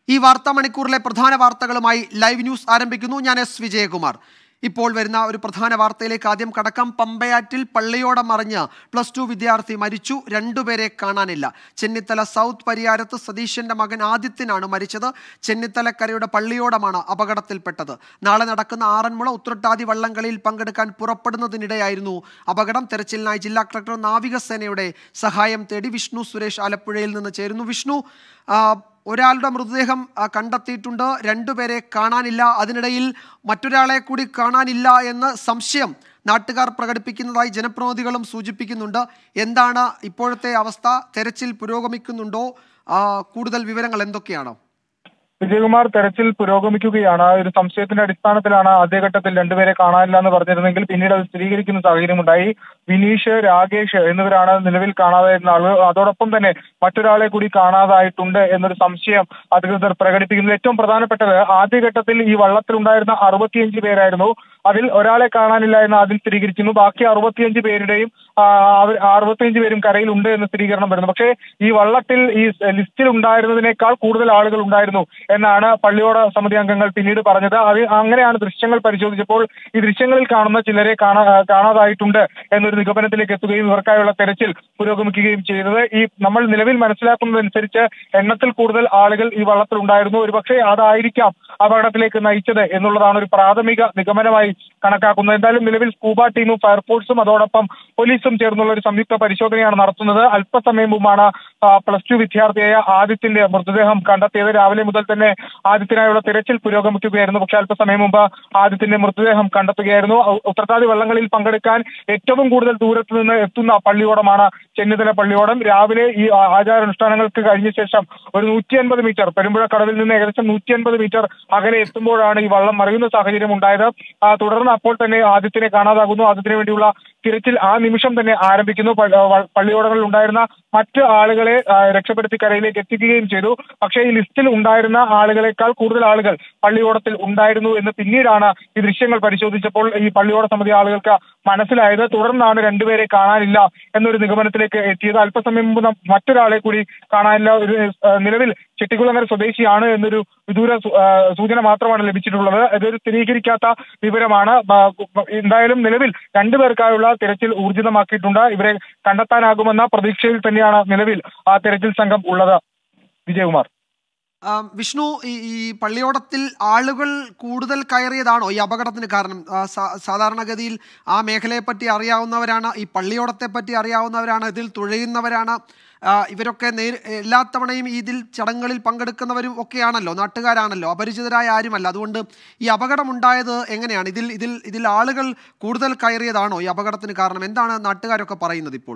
ഈ വാർത്താ മണിക്കൂറിലെ പ്രധാന വാർത്തകളുമായി ലൈവ് ന്യൂസ് ആരംഭിക്കുന്നു ഞാൻ എസ് വിജയകുമാർ ഇപ്പോൾ വരുന്ന ഒരു പ്രധാന വാർത്തയിലേക്ക് ആദ്യം കടക്കാം പമ്പയാറ്റിൽ പള്ളിയോടം മറിഞ്ഞ് പ്ലസ് ടു വിദ്യാർത്ഥി മരിച്ചു രണ്ടുപേരെ കാണാനില്ല ചെന്നിത്തല സൗത്ത് പരിയാരത്ത് സതീശന്റെ മകൻ ആദിത്യനാണ് മരിച്ചത് ചെന്നിത്തലക്കരയുടെ പള്ളിയോടമാണ് അപകടത്തിൽപ്പെട്ടത് നാളെ നടക്കുന്ന ആറന്മുള ഉത്രട്ടാതി വള്ളംകളിയിൽ പങ്കെടുക്കാൻ പുറപ്പെടുന്നതിനിടെയായിരുന്നു അപകടം തെരച്ചിലിനായി ജില്ലാ കളക്ടർ നാവികസേനയുടെ സഹായം തേടി വിഷ്ണു സുരേഷ് ആലപ്പുഴയിൽ നിന്ന് ചേരുന്നു വിഷ്ണു ആ, ഒരാളുടെ മൃതദേഹം ആ, കണ്ടെത്തിയിട്ടുണ്ട് രണ്ടുപേരെ കാണാനില്ല അതിനിടയിൽ മറ്റൊരാളെ കൂടി കാണാനില്ല എന്ന സംശയം നാട്ടുകാർ പ്രകടിപ്പിക്കുന്നതായി ജനപ്രതിനിധികളും സൂചിപ്പിക്കുന്നുണ്ട് എന്താണ് ഇപ്പോഴത്തെ അവസ്ഥ തെരച്ചിൽ പുരോഗമിക്കുന്നുണ്ടോ ആ, കൂടുതൽ വിവരങ്ങൾ എന്തൊക്കെയാണ് വിജയകുമാർ തെരച്ചിൽ പുരോഗമിക്കുകയാണ് ഒരു സംശയത്തിന്റെ അടിസ്ഥാനത്തിലാണ് ആദ്യഘട്ടത്തിൽ രണ്ടുപേരെ കാണാനില്ല എന്ന് പറഞ്ഞിരുന്നെങ്കിൽ പിന്നീട് അത് സ്ഥിരീകരിക്കുന്ന സാഹചര്യമുണ്ടായി വിനീഷ് രാകേഷ് എന്നിവരാണ് നിലവിൽ കാണാതായിരുന്ന ആളുകൾ അതോടൊപ്പം തന്നെ മറ്റൊരാളെ കൂടി കാണാതായിട്ടുണ്ട് എന്നൊരു സംശയം അധികൃതർ പ്രകടിപ്പിക്കുന്നത് ഏറ്റവും പ്രധാനപ്പെട്ടത് ആദ്യഘട്ടത്തിൽ ഈ വള്ളത്തിലുണ്ടായിരുന്ന അറുപത്തിയഞ്ച് പേരായിരുന്നു അതിൽ ഒരാളെ കാണാനില്ല എന്ന് ആദ്യം സ്ഥിരീകരിക്കുന്നു ബാക്കി അറുപത്തിയഞ്ച് പേരുടെയും ആ, അവർ അറുപത്തിയഞ്ച് പേരും കരയിലുണ്ട് എന്ന് സ്ഥിരീകരണം വരുന്നു പക്ഷേ ഈ വള്ളത്തിൽ ഈ ലിസ്റ്റിൽ ഉണ്ടായിരുന്നതിനേക്കാൾ കൂടുതൽ ആളുകൾ ഉണ്ടായിരുന്നു എന്നാണ് പള്ളിയോട സമിതി അംഗങ്ങൾ പിന്നീട് പറഞ്ഞത് അത് അങ്ങനെയാണ് ദൃശ്യങ്ങൾ പരിശോധിച്ചപ്പോൾ ഈ ദൃശ്യങ്ങളിൽ കാണുന്ന ചിലരെ കാണാ കാണാതായിട്ടുണ്ട് എന്നൊരു നിഗമനത്തിലേക്ക് എത്തുകയും ഇവർക്കായുള്ള തെരച്ചിൽ പുരോഗമിക്കുകയും ചെയ്തത് ഈ നമ്മൾ നിലവിൽ മനസ്സിലാക്കുന്നതനുസരിച്ച് എണ്ണത്തിൽ കൂടുതൽ ആളുകൾ ഈ വള്ളത്തിൽ ഉണ്ടായിരുന്നു ഒരുപക്ഷെ അതായിരിക്കാം അപകടത്തിലേക്ക് നയിച്ചത് എന്നുള്ളതാണ് ഒരു പ്രാഥമിക നിഗമനമായി കണക്കാക്കുന്നത് എന്തായാലും നിലവിൽ സ്കൂബ ടീമും ഫയർഫോഴ്സും അതോടൊപ്പം പോലീസും ചേർന്നുള്ള ഒരു സംയുക്ത പരിശോധനയാണ് നടത്തുന്നത് അല്പസമയം മുമ്പാണ് ആ, പ്ലസ് ടു വിദ്യാർത്ഥിയായ ആദിത്യന്റെ മൃതദേഹം കണ്ടെത്തിയത് രാവിലെ മുതൽ തന്നെ ആദിത്യനായുള്ള തിരച്ചിൽ പുരോഗമിക്കുകയായിരുന്നു പക്ഷെ അല്പസമയം മുമ്പ് ആദിത്യന്റെ മൃതദേഹം കണ്ടെത്തുകയായിരുന്നു ഉ- ഉത്രട്ടാതി വള്ളങ്ങളിൽ പങ്കെടുക്കാൻ ഏറ്റവും കൂടുതൽ ദൂരത്ത് നിന്ന് എത്തുന്ന പള്ളിയോടമാണ് ചെന്നിത്തല പള്ളിയോടം രാവിലെ ഈ ആ- ആചാരാനുഷ്ഠാനങ്ങൾക്ക് കഴിഞ്ഞ ശേഷം ഒരു നൂറ്റി അൻപത് മീറ്റർ പെരുമ്പുഴ കടവിൽ നിന്ന് ഏകദേശം നൂറ്റി അൻപത് മീറ്റർ അകലെ എത്തുമ്പോഴാണ് ഈ വള്ളം മറിയുന്ന സാഹചര്യം ഉണ്ടായത് ആ, തുടർന്ന് അപ്പോൾ തന്നെ ആദിത്യനെ കാണാതാകുന്നു ആദിത്യന് വേണ്ടിയുള്ള തിരച്ചിൽ ആ നിമിഷം തന്നെ ആരംഭിക്കുന്നു പ- ആ, വ- പള്ളിയോടങ്ങളിൽ ഉണ്ടായിരുന്ന മറ്റ് ആളുകളെ ആ, രക്ഷപ്പെടുത്തി കരയിലേക്ക് എത്തിക്കുകയും ചെയ്തു പക്ഷേ ഈ ലിസ്റ്റിൽ ഉണ്ടായിരുന്ന ആളുകളെക്കാൾ കൂടുതൽ ആളുകൾ പള്ളിയോടത്തിൽ ഉണ്ടായിരുന്നു എന്ന് പിന്നീടാണ് ഈ ദൃശ്യങ്ങൾ പരിശോധിച്ചപ്പോൾ ഈ പള്ളിയോട സമിതി ആളുകൾക്ക് മനസ്സിലായത് തുടർന്നാണ് രണ്ടുപേരെ കാണാനില്ല എന്നൊരു നിഗമനത്തിലേക്ക് എത്തിയത് അല്പസമയം മുമ്പ് നം- മറ്റൊരാളെ കൂടി കാണാനില്ല ഒരു ആ, നിലവിൽ ചെട്ടിക്കുളങ്ങര സ്വദേശിയാണ് എന്നൊരു വിദൂര സൂ- ആ, സൂചന മാത്രമാണ് ലഭിച്ചിട്ടുള്ളത് ഇതൊരു സ്ഥിരീകരിക്കാത്ത വിവരമാണ് ബ- ബ- എന്തായാലും നിലവിൽ രണ്ടുപേർക്കായുള്ള തിരച്ചിൽ ഊർജിതമാക്കിയിട്ടുണ്ട് ഇവരെ കണ്ടെത്താനാകുമെന്ന പ്രതീക്ഷയിൽ തന്നെയാണ് നിലവിൽ ആ തിരച്ചിൽ സംഘം ഉള്ളത് വിജയകുമാർ ആ, വിഷ്ണു ഈ ഈ പള്ളിയോടത്തിൽ ആളുകൾ കൂടുതൽ കയറിയതാണോ ഈ അപകടത്തിന് കാരണം ആ, സാ- സാധാരണഗതിയിൽ ആ മേഖലയെ പറ്റി അറിയാവുന്നവരാണ് ഈ പള്ളിയോടത്തെ പറ്റി അറിയാവുന്നവരാണ് ഇതിൽ തുഴയുന്നവരാണ് ആ, ഇവരൊക്കെ നേരി എല്ലാ തവണയും ഇതിൽ ചടങ്ങുകളിൽ പങ്കെടുക്കുന്നവരും ഒക്കെയാണല്ലോ നാട്ടുകാരാണല്ലോ അപരിചിതരായ ആരുമല്ല അതുകൊണ്ട് ഈ അപകടം ഉണ്ടായത് എങ്ങനെയാണ് ഇതിൽ ഇതിൽ ഇതിൽ ആളുകൾ കൂടുതൽ കയറിയതാണോ ഈ അപകടത്തിന് കാരണം എന്താണ് നാട്ടുകാരൊക്കെ പറയുന്നത് ഇപ്പോൾ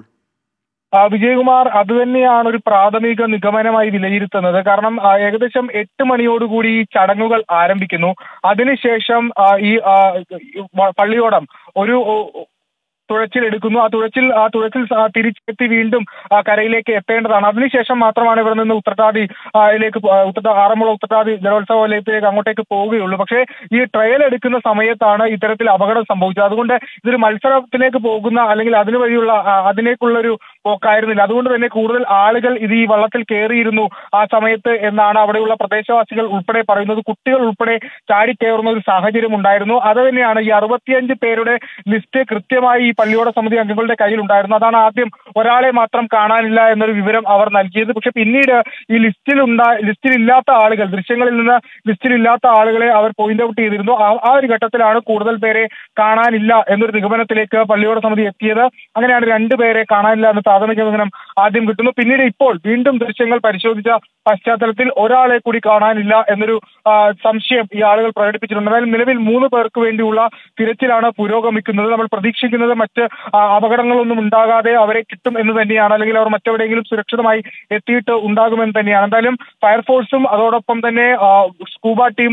ആ, വിജയകുമാർ അത് തന്നെയാണ് ഒരു പ്രാഥമിക നിഗമനമായി വിലയിരുത്തുന്നത് കാരണം ആ, ഏകദേശം എട്ട് മണിയോടുകൂടി ഈ ചടങ്ങുകൾ ആരംഭിക്കുന്നു അതിനുശേഷം ആ, ഈ ആ, ഈ വ- പള്ളിയോടം ഒരു ഒ- തുഴച്ചിൽ എടുക്കുന്നു ആ തുഴച്ചിൽ ആ തുഴച്ചിൽ സ- തിരിച്ചെത്തി വീണ്ടും ആ, കരയിലേക്ക് എത്തേണ്ടതാണ് അതിനുശേഷം മാത്രമാണ് ഇവിടെ നിന്ന് ഉത്രട്ടാതി ആ, യിലേക്ക് പോ- ആ, ഉത്രട്ടാ ആറന്മുള ഉത്രട്ടാതി ജലോത്സവ വലയത്തിലേക്ക് അങ്ങോട്ടേക്ക് പോവുകയുള്ളൂ പക്ഷേ ഈ ട്രയൽ എടുക്കുന്ന സമയത്താണ് ഇത്തരത്തിൽ അപകടം സംഭവിച്ചത് അതുകൊണ്ട് ഇതൊരു മത്സരത്തിലേക്ക് പോകുന്ന അല്ലെങ്കിൽ അതിനു വഴിയുള്ള ആ, അതിലേക്കുള്ളൊരു പോക്കായിരുന്നില്ല അതുകൊണ്ട് തന്നെ കൂടുതൽ ആളുകൾ ഇത് ഈ വള്ളത്തിൽ കയറിയിരുന്നു ആ സമയത്ത് എന്നാണ് അവിടെയുള്ള പ്രദേശവാസികൾ ഉൾപ്പെടെ പറയുന്നത് കുട്ടികൾ ഉൾപ്പെടെ ചാടിക്കയറുന്ന ഒരു സാഹചര്യം ഉണ്ടായിരുന്നു അത് തന്നെയാണ് ഈ അറുപത്തിയഞ്ച് പേരുടെ ലിസ്റ്റ് കൃത്യമായി ഈ പള്ളിയോട സമിതി അംഗങ്ങളുടെ കയ്യിലുണ്ടായിരുന്നു അതാണ് ആദ്യം ഒരാളെ മാത്രം കാണാനില്ല എന്നൊരു വിവരം അവർ നൽകിയത് പക്ഷെ പിന്നീട് ഈ ലിസ്റ്റിൽ ഉണ്ടാ ലിസ്റ്റിൽ ഇല്ലാത്ത ആളുകൾ ദൃശ്യങ്ങളിൽ നിന്ന് ലിസ്റ്റിൽ ഇല്ലാത്ത ആളുകളെ അവർ പോയിന്റ് ഔട്ട് ചെയ്തിരുന്നു ആ- ആ ഒരു ഘട്ടത്തിലാണ് കൂടുതൽ പേരെ കാണാനില്ല എന്നൊരു നിഗമനത്തിലേക്ക് പള്ളിയോട സമിതി എത്തിയത് അങ്ങനെയാണ് രണ്ടുപേരെ കാണാനില്ല എന്ന് പ്രാഥമിക നിഗമനം ആദ്യം കിട്ടുന്നു പിന്നീട് ഇപ്പോൾ വീണ്ടും ദൃശ്യങ്ങൾ പരിശോധിച്ച പശ്ചാത്തലത്തിൽ ഒരാളെ കൂടി കാണാനില്ല എന്നൊരു ആ, സംശയം ഈ ആളുകൾ പ്രകടിപ്പിച്ചിട്ടുണ്ട് എന്തായാലും നിലവിൽ മൂന്ന് പേർക്ക് വേണ്ടിയുള്ള തിരച്ചിലാണ് പുരോഗമിക്കുന്നത് നമ്മൾ പ്രതീക്ഷിക്കുന്നത് മറ്റ് ആ, അപകടങ്ങളൊന്നും ഉണ്ടാകാതെ അവരെ കിട്ടും എന്ന് തന്നെയാണ് അല്ലെങ്കിൽ അവർ മറ്റെവിടെയെങ്കിലും സുരക്ഷിതമായി എത്തിയിട്ട് ഉണ്ടാകുമെന്ന് തന്നെയാണ് എന്തായാലും ഫയർഫോഴ്സും അതോടൊപ്പം തന്നെ ആ, സ്കൂബ ടീമും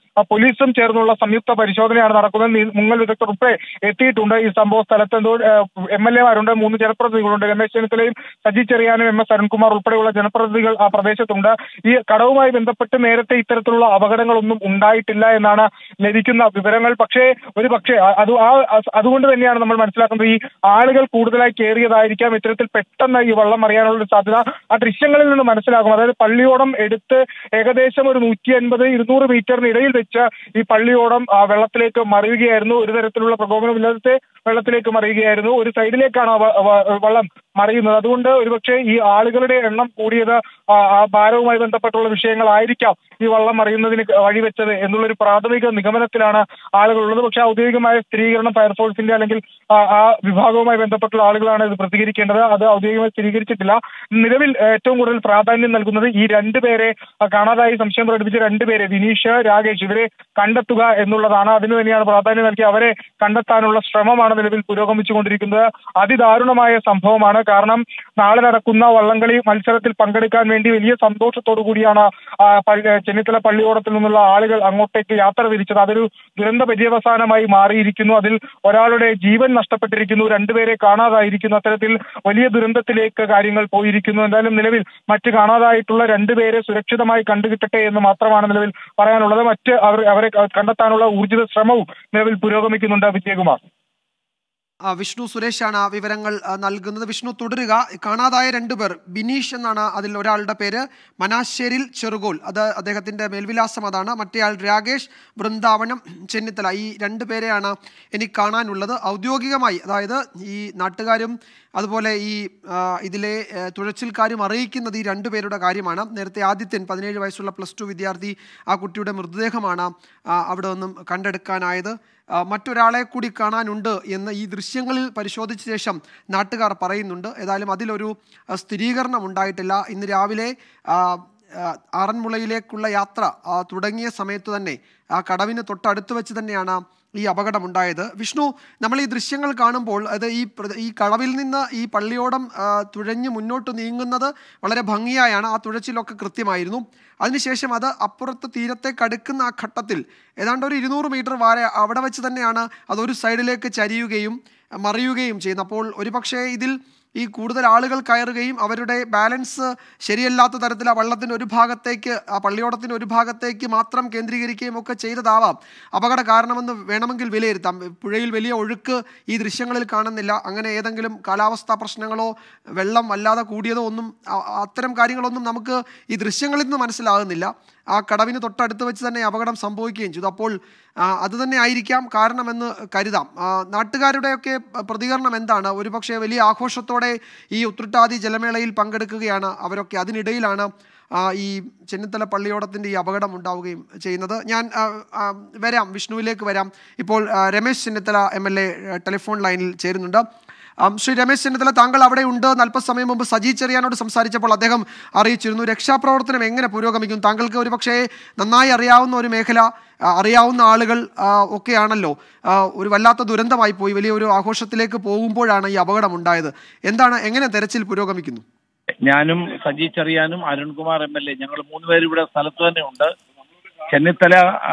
ആ, പോലീസും ചേർന്നുള്ള സംയുക്ത പരിശോധനയാണ് നടക്കുന്നത് നീ- മുങ്ങൽ വിദഗ്ധർ ഉൾപ്പെടെ എത്തിയിട്ടുണ്ട് ഈ സംഭവ സ്ഥലത്ത് എന്തോ എം എൽ എമാരുണ്ട് മൂന്ന് ജനപ്രതിനിധികളുണ്ട് രമേശ് ചെന്നിത്തലയും സജി ചെറിയാനും എം എസ് അരുൺകുമാർ ഉൾപ്പെടെയുള്ള ജനപ്രതിനിധികൾ ആ പ്രദേശത്തുണ്ട് ഈ കടവുമായി ബന്ധപ്പെട്ട് നേരത്തെ ഇത്തരത്തിലുള്ള അപകടങ്ങളൊന്നും ഉണ്ടായിട്ടില്ല എന്നാണ് ലഭിക്കുന്ന വിവരങ്ങൾ പക്ഷേ ഒരു പക്ഷേ അ- അത് ആ അ- അതുകൊണ്ട് തന്നെയാണ് നമ്മൾ മനസ്സിലാക്കുന്നത് ഈ ആളുകൾ കൂടുതലായി കയറിയതായിരിക്കാം ഇത്തരത്തിൽ പെട്ടെന്ന് ഈ വള്ളം അറിയാനുള്ള ഒരു സാധ്യത ആ ദൃശ്യങ്ങളിൽ നിന്ന് മനസ്സിലാകും അതായത് പള്ളിയോടം എടുത്ത് ഏകദേശം ഒരു നൂറ്റി അൻപത് ഇരുന്നൂറ് മീറ്ററിന് ഇടയിൽ വെച്ച് ഈ പള്ളിയോടം ആ, വെള്ളത്തിലേക്ക് മറിയുകയായിരുന്നു ഒരു തരത്തിലുള്ള പ്രകോപനമില്ലാതെ വെള്ളത്തിലേക്ക് മറിയുകയായിരുന്നു ഒരു സൈഡിലേക്കാണ് ആ വ- വ- വള്ളം മറിയുന്നത് അതുകൊണ്ട് ഒരുപക്ഷെ ഈ ആളുകളുടെ എണ്ണം കൂടിയത് ആ ആ ഭാരവുമായി ബന്ധപ്പെട്ടുള്ള വിഷയങ്ങളായിരിക്കാം ഈ വള്ളം മറിയുന്നതിന് വഴിവെച്ചത് എന്നുള്ളൊരു പ്രാഥമിക നിഗമനത്തിലാണ് ആളുകളുള്ളത് പക്ഷേ ഔദ്യോഗികമായ സ്ഥിരീകരണം ഫയർഫോഴ്സിന്റെ അല്ലെങ്കിൽ ആ ആ വിഭാഗവുമായി ബന്ധപ്പെട്ടുള്ള ആളുകളാണ് ഇത് പ്രതികരിക്കേണ്ടത് അത് ഔദ്യോഗികമായി സ്ഥിരീകരിച്ചിട്ടില്ല നിലവിൽ ഏറ്റവും കൂടുതൽ പ്രാധാന്യം നൽകുന്നത് ഈ രണ്ടുപേരെ ആ, കാണാതായി സംശയം പ്രകടിപ്പിച്ച രണ്ടുപേരെ വിനീഷ് രാകേഷ് ഇവരെ കണ്ടെത്തുക എന്നുള്ളതാണ് അതിനു തന്നെയാണ് പ്രാധാന്യം നൽകി അവരെ കണ്ടെത്താനുള്ള ശ്രമമാണ് നിലവിൽ പുരോഗമിച്ചുകൊണ്ടിരിക്കുന്നത് അതിദാരുണമായ സംഭവമാണ് കാരണം നാളെ നടക്കുന്ന വള്ളംകളി മത്സരത്തിൽ പങ്കെടുക്കാൻ വേണ്ടി വലിയ സന്തോഷത്തോടു കൂടിയാണ് ആ, പള്ളി- ചെന്നിത്തല പള്ളിയോടത്തിൽ നിന്നുള്ള ആളുകൾ അങ്ങോട്ടേക്ക് യാത്ര തിരിച്ചത് അതൊരു ദുരന്ത പര്യവസാനമായി മാറിയിരിക്കുന്നു അതിൽ ഒരാളുടെ ജീവൻ നഷ്ടപ്പെട്ടിരിക്കുന്നു രണ്ടുപേരെ കാണാതായിരിക്കുന്നു അത്തരത്തിൽ വലിയ ദുരന്തത്തിലേക്ക് കാര്യങ്ങൾ പോയിരിക്കുന്നു എന്തായാലും നിലവിൽ മറ്റ് കാണാതായിട്ടുള്ള രണ്ടുപേരെ സുരക്ഷിതമായി കണ്ടുകിട്ടട്ടെ എന്ന് മാത്രമാണ് നിലവിൽ പറയാനുള്ളത് മറ്റ് അവർ അവരെ കണ്ടെത്താനുള്ള ഊർജിത ശ്രമവും നിലവിൽ പുരോഗമിക്കുന്നുണ്ട് വിജയകുമാർ ആ, വിഷ്ണു സുരേഷാണ് ആ വിവരങ്ങൾ ആ, നൽകുന്നത് വിഷ്ണു തുടരുക കാണാതായ രണ്ടുപേർ ബിനീഷ് എന്നാണ് അതിൽ ഒരാളുടെ പേര് മനാശ്ശേരിൽ ചെറുകോൽ അത് അദ്ദേഹത്തിൻ്റെ മേൽവിലാസം അതാണ് മറ്റേയാൾ രാകേഷ് വൃന്ദാവനം ചെന്നിത്തല ഈ രണ്ട് പേരെയാണ് എനിക്ക് കാണാനുള്ളത് ഔദ്യോഗികമായി അതായത് ഈ നാട്ടുകാരും അതുപോലെ ഈ ആ, ഇതിലെ ആ, തുഴച്ചിൽക്കാരും അറിയിക്കുന്നത് ഈ രണ്ടുപേരുടെ കാര്യമാണ് നേരത്തെ ആദിത്യൻ പതിനേഴ് വയസ്സുള്ള പ്ലസ് ടു വിദ്യാർത്ഥി ആ കുട്ടിയുടെ മൃതദേഹമാണ് ആ, അവിടെ നിന്നും കണ്ടെടുക്കാനായത് ആ, മറ്റൊരാളെ കൂടി കാണാനുണ്ട് എന്ന് ഈ ദൃശ്യങ്ങളിൽ പരിശോധിച്ച ശേഷം നാട്ടുകാർ പറയുന്നുണ്ട് ഏതായാലും അതിലൊരു ആ, സ്ഥിരീകരണം ഉണ്ടായിട്ടില്ല ഇന്ന് രാവിലെ ആ, ആ, ആറന്മുളയിലേക്കുള്ള യാത്ര ആ, തുടങ്ങിയ സമയത്ത് തന്നെ ആ കടവിന് തൊട്ടടുത്ത് വെച്ച് തന്നെയാണ് ഈ അപകടമുണ്ടായത് വിഷ്ണു നമ്മൾ ഈ ദൃശ്യങ്ങൾ കാണുമ്പോൾ അത് ഈ പ്ര- ഈ കടവിൽ നിന്ന് ഈ പള്ളിയോടം ആ, തുഴഞ്ഞ് മുന്നോട്ട് നീങ്ങുന്നത് വളരെ ഭംഗിയായാണ് ആ തുഴച്ചിലൊക്കെ കൃത്യമായിരുന്നു അതിനുശേഷം അത് അപ്പുറത്ത് തീരത്തേക്ക് അടുക്കുന്ന ആ ഘട്ടത്തിൽ ഏതാണ്ട് ഒരു ഇരുന്നൂറ് മീറ്റർ വരെ അവിടെ വെച്ച് തന്നെയാണ് അതൊരു സൈഡിലേക്ക് ചരിയുകയും മറിയുകയും ചെയ്യുന്നത് അപ്പോൾ ഒരുപക്ഷേ ഇതിൽ ഈ കൂടുതൽ ആളുകൾ കയറുകയും അവരുടെ ബാലൻസ് ശരിയല്ലാത്ത തരത്തിൽ ആ വള്ളത്തിൻ്റെ ഒരു ഭാഗത്തേക്ക് ആ പള്ളിയോടത്തിൻ്റെ ഒരു ഭാഗത്തേക്ക് മാത്രം കേന്ദ്രീകരിക്കുകയും ഒക്കെ ചെയ്തതാവാം അപകട കാരണമെന്ന് വേണമെങ്കിൽ വിലയിരുത്താം പുഴയിൽ വലിയ ഒഴുക്ക് ഈ ദൃശ്യങ്ങളിൽ കാണുന്നില്ല അങ്ങനെ ഏതെങ്കിലും കാലാവസ്ഥാ പ്രശ്നങ്ങളോ വെള്ളം വല്ലാതെ കൂടിയതോ ഒന്നും അ- അത്തരം കാര്യങ്ങളൊന്നും നമുക്ക് ഈ ദൃശ്യങ്ങളിൽ നിന്ന് മനസ്സിലാകുന്നില്ല ആ കടവിന് തൊട്ടടുത്ത് വെച്ച് തന്നെ അപകടം സംഭവിക്കുകയും ചെയ്തു അപ്പോൾ ആ, അത് തന്നെ ആയിരിക്കാം കാരണമെന്ന് കരുതാം ആ, നാട്ടുകാരുടെയൊക്കെ പ്രതികരണം എന്താണ് ഒരുപക്ഷെ വലിയ ആഘോഷത്തോടെ ഈ ഉത്രട്ടാതി ജലമേളയിൽ പങ്കെടുക്കുകയാണ് അവരൊക്കെ അതിനിടയിലാണ് ആ, ഈ ചെന്നിത്തല പള്ളിയോടത്തിൻ്റെ ഈ അപകടം ഉണ്ടാവുകയും ചെയ്യുന്നത് ഞാൻ ആ, ആ, വരാം വിഷ്ണുവിലേക്ക് വരാം ഇപ്പോൾ ആ, Ramesh Chennithala M L A telephone ലൈനിൽ ചേരുന്നുണ്ട് ആം, ശ്രീ രമേശ് ചെന്നിത്തല താങ്കൾ അവിടെ ഉണ്ട് എന്ന് അല്പസമയം മുമ്പ് സജി ചെറിയാനോട് സംസാരിച്ചപ്പോൾ അദ്ദേഹം അറിയിച്ചിരുന്നു രക്ഷാപ്രവർത്തനം എങ്ങനെ പുരോഗമിക്കും താങ്കൾക്ക് ഒരുപക്ഷേ നന്നായി അറിയാവുന്ന ഒരു മേഖല ആ, അറിയാവുന്ന ആളുകൾ ആ, ഒക്കെയാണല്ലോ ആ, ഒരു വല്ലാത്ത ദുരന്തമായി പോയി വലിയ ഒരു ആഘോഷത്തിലേക്ക് പോകുമ്പോഴാണ് ഈ അപകടം ഉണ്ടായത് എന്താണ് എങ്ങനെ തെരച്ചിൽ പുരോഗമിക്കുന്നു ഞാനും സജി ചെറിയാനും അരുൺകുമാർ എം എൽ എ ഞങ്ങൾ മൂന്നുപേരും ഇവിടെ സ്ഥലത്ത് തന്നെ ഉണ്ട് ചെന്നിത്തല ആ,